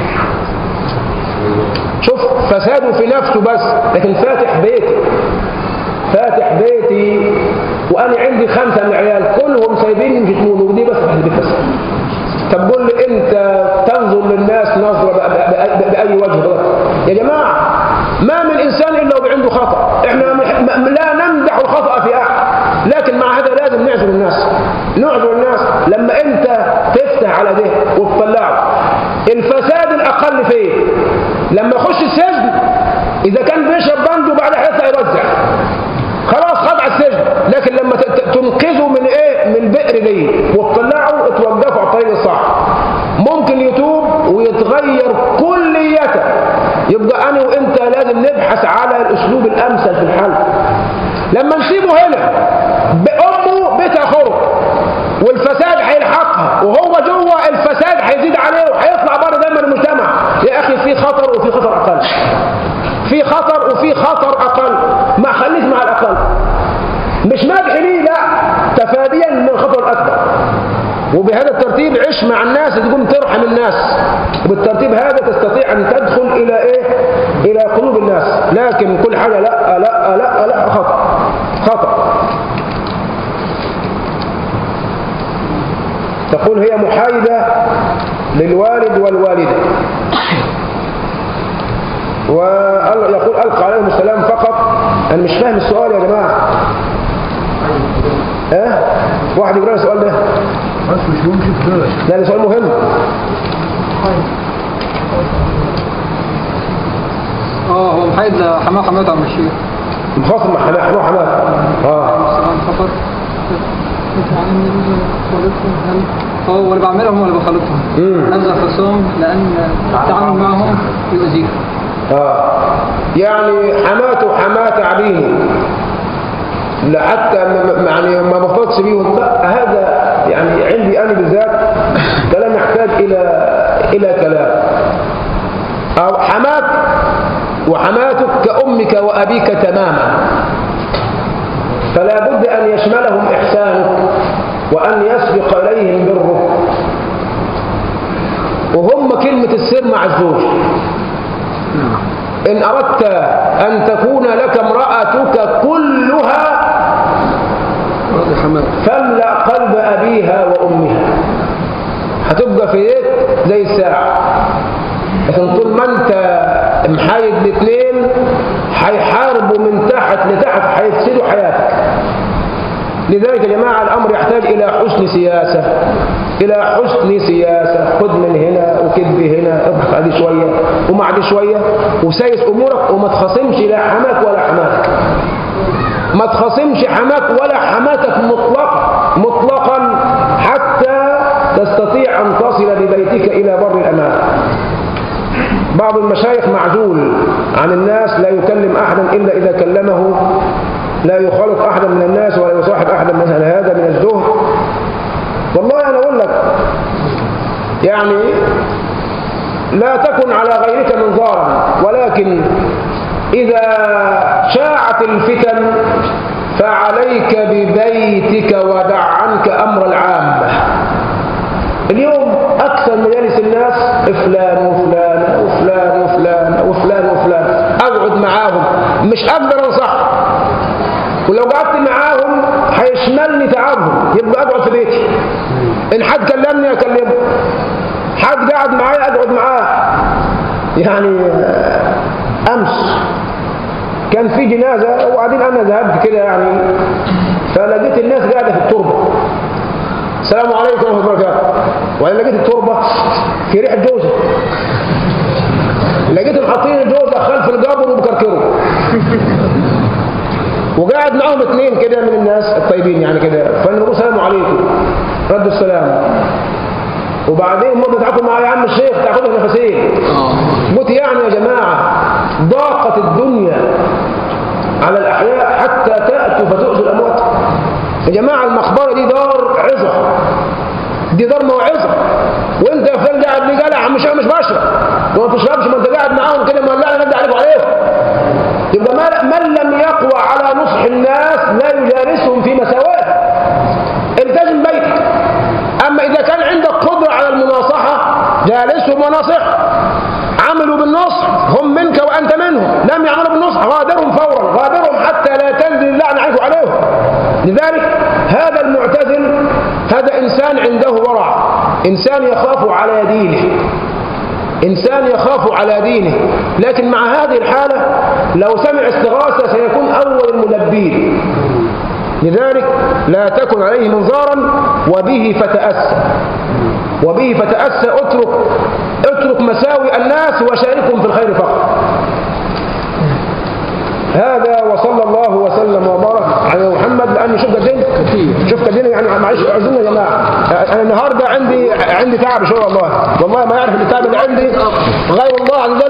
شوف فساده في نفسه بس لكن فاتح بيتي فاتح بيتي وانا عندي خمسه من العيال كلهم سايبيني مش يتمونوا ودي بس في البيت بس طب قول لي انت تنظر للناس نظره باي وجه بقى يا جماعه ما من انسان الا وعنده خطا احنا لا نمدح الخطا في احد لكن مع هذا لازم نعذر الناس نعذر الناس لما انت تفتح على ده وتطلعه الفساد الاقل فيه لما يخش السجن اذا كان بيشرب بندو بعد هيطلع يوزع خلاص خضع السجن لكن لما تنقذه من ايه من البئر دي وتطلعه توقفه على الطريق الصح ممكن يتوب ويتغير كليته يبقى انا وانت لازم نبحث على الاسلوب الامثل في الحل لما نسيبه هنا بامه بيت اخوه والفساد هيلحقها وهو جوه الفساد هيزيد عليه وهيطلع بره دايما المجتمع يا اخي في خطر وفي خطر اقل في خطر وفي خطر اقل ما خليك مع الاقل مش مدح ليه لا تفاديا من الخطر الاكبر وبهذا الترتيب عش مع الناس تكون ترحم الناس وبالترتيب هذا تستطيع ان تدخل الى ايه الى قلوب الناس لكن كل حاجه لا لا لا لا خطا خطا تقول هي محايده للوالد والوالده ويقول ألقى عليهم السلام فقط أنا مش فاهم السؤال يا جماعة اه واحد يقرأ السؤال ده بس مش ممكن كده لا ده سؤال مهم اه هو محايد لحماه حماد عم الشيخ مخاصم مع حماه حماه حماه اه السلام فقط اه واللي بعملهم هم اللي بخلطهم مم. نزل خصهم لان التعامل معهم يؤذيهم اه يعني حماته حماة عبينه لا حتى م- م- يعني ما بفرضش بيهم لا هذا يعني عندي انا بالذات كلام يحتاج الى الى كلام او حماك وحماتك كامك وابيك تماما فلا بد ان يشملهم احسانك وان يسبق اليهم برك وهم كلمه السر مع الزوج إن أردت أن تكون لك امرأتك كلها راضي حماد فاملأ قلب أبيها وأمها هتبقى في ايديك زي الساعة لكن طول ما أنت محايد الاثنين هيحاربوا من تحت لتحت هيفسدوا حياتك لذلك يا جماعة الأمر يحتاج إلى حسن سياسة إلى حسن سياسة خد من هنا وكب هنا اضغط عليه شوية ومع دي شوية وسايس أمورك وما تخاصمش لا حماك ولا حماتك ما تخاصمش حماك ولا حماتك مطلقا مطلقا حتى تستطيع أن تصل ببيتك إلى بر الأمان بعض بعض المشايخ معزول عن الناس لا يكلم أحدا إلا إذا كلمه لا يخالط أحدا من الناس ولا يصاحب أحدا من أهل هذا من الزهد والله أنا أقول لك يعني لا تكن على غيرك منظارا ولكن إذا شاعت الفتن فعليك ببيتك ودع عنك أمر العامة اليوم أكثر مجالس الناس فلان وفلان وفلان وفلان وفلان وفلان أقعد معاهم مش أقدر أنصحهم ولو قعدت معاهم هيشملني تعبهم يبقى أقعد في بيتي إن حد كلمني أكلمه حد قاعد معايا أقعد معاه يعني أمس كان في جنازة وبعدين أنا ذهبت كده يعني فلقيت الناس قاعدة في التربة السلام عليكم ورحمة الله وبركاته وأنا لقيت التربة في ريحة جوزة لقيتهم حاطين الجوزة خلف القبر وبكركروا وقاعد معاهم اثنين كده من الناس الطيبين يعني كده فانا بقول السلام عليكم ردوا السلام وبعدين هم بيضحكوا معايا يا عم الشيخ تاخدها نفسين قلت يعني يا جماعه ضاقت الدنيا على الاحياء حتى تاتوا فتؤذوا الاموات يا جماعه المقبره دي دار عظه دي دار موعظه وانت يا فلان قاعد لي قال يا عم الشيخ مش بشرب وما بتشربش ما انت قاعد معاهم كده مولعنا ندعي عليكم عليهم يبقى من لم يقوى على نصح الناس لا يجالسهم في مساواه التزم بيتك أما إذا كان عندك قدرة على المناصحة جالسهم وناصح عملوا بالنصح هم منك وأنت منهم لم يعملوا بالنصح غادرهم فورا غادرهم حتى لا تنزل اللعنة عليك عليهم لذلك هذا المعتزل هذا إنسان عنده ورع إنسان يخاف على دينه إنسان يخاف على دينه لكن مع هذه الحالة لو سمع استغاثة سيكون أول الملبين لذلك لا تكن عليه منظارا وبه فتأسى وبه فتأسى اترك اترك مساوي الناس وشاركهم في الخير فقط هذا وصلى الله وسلم وبارك على محمد لأن شوف قدين شوف قدين يعني معلش اعذروني يا جماعة أنا النهاردة عندي عندي تعب شوية والله والله ما يعرف التعب اللي عندي غير الله عز وجل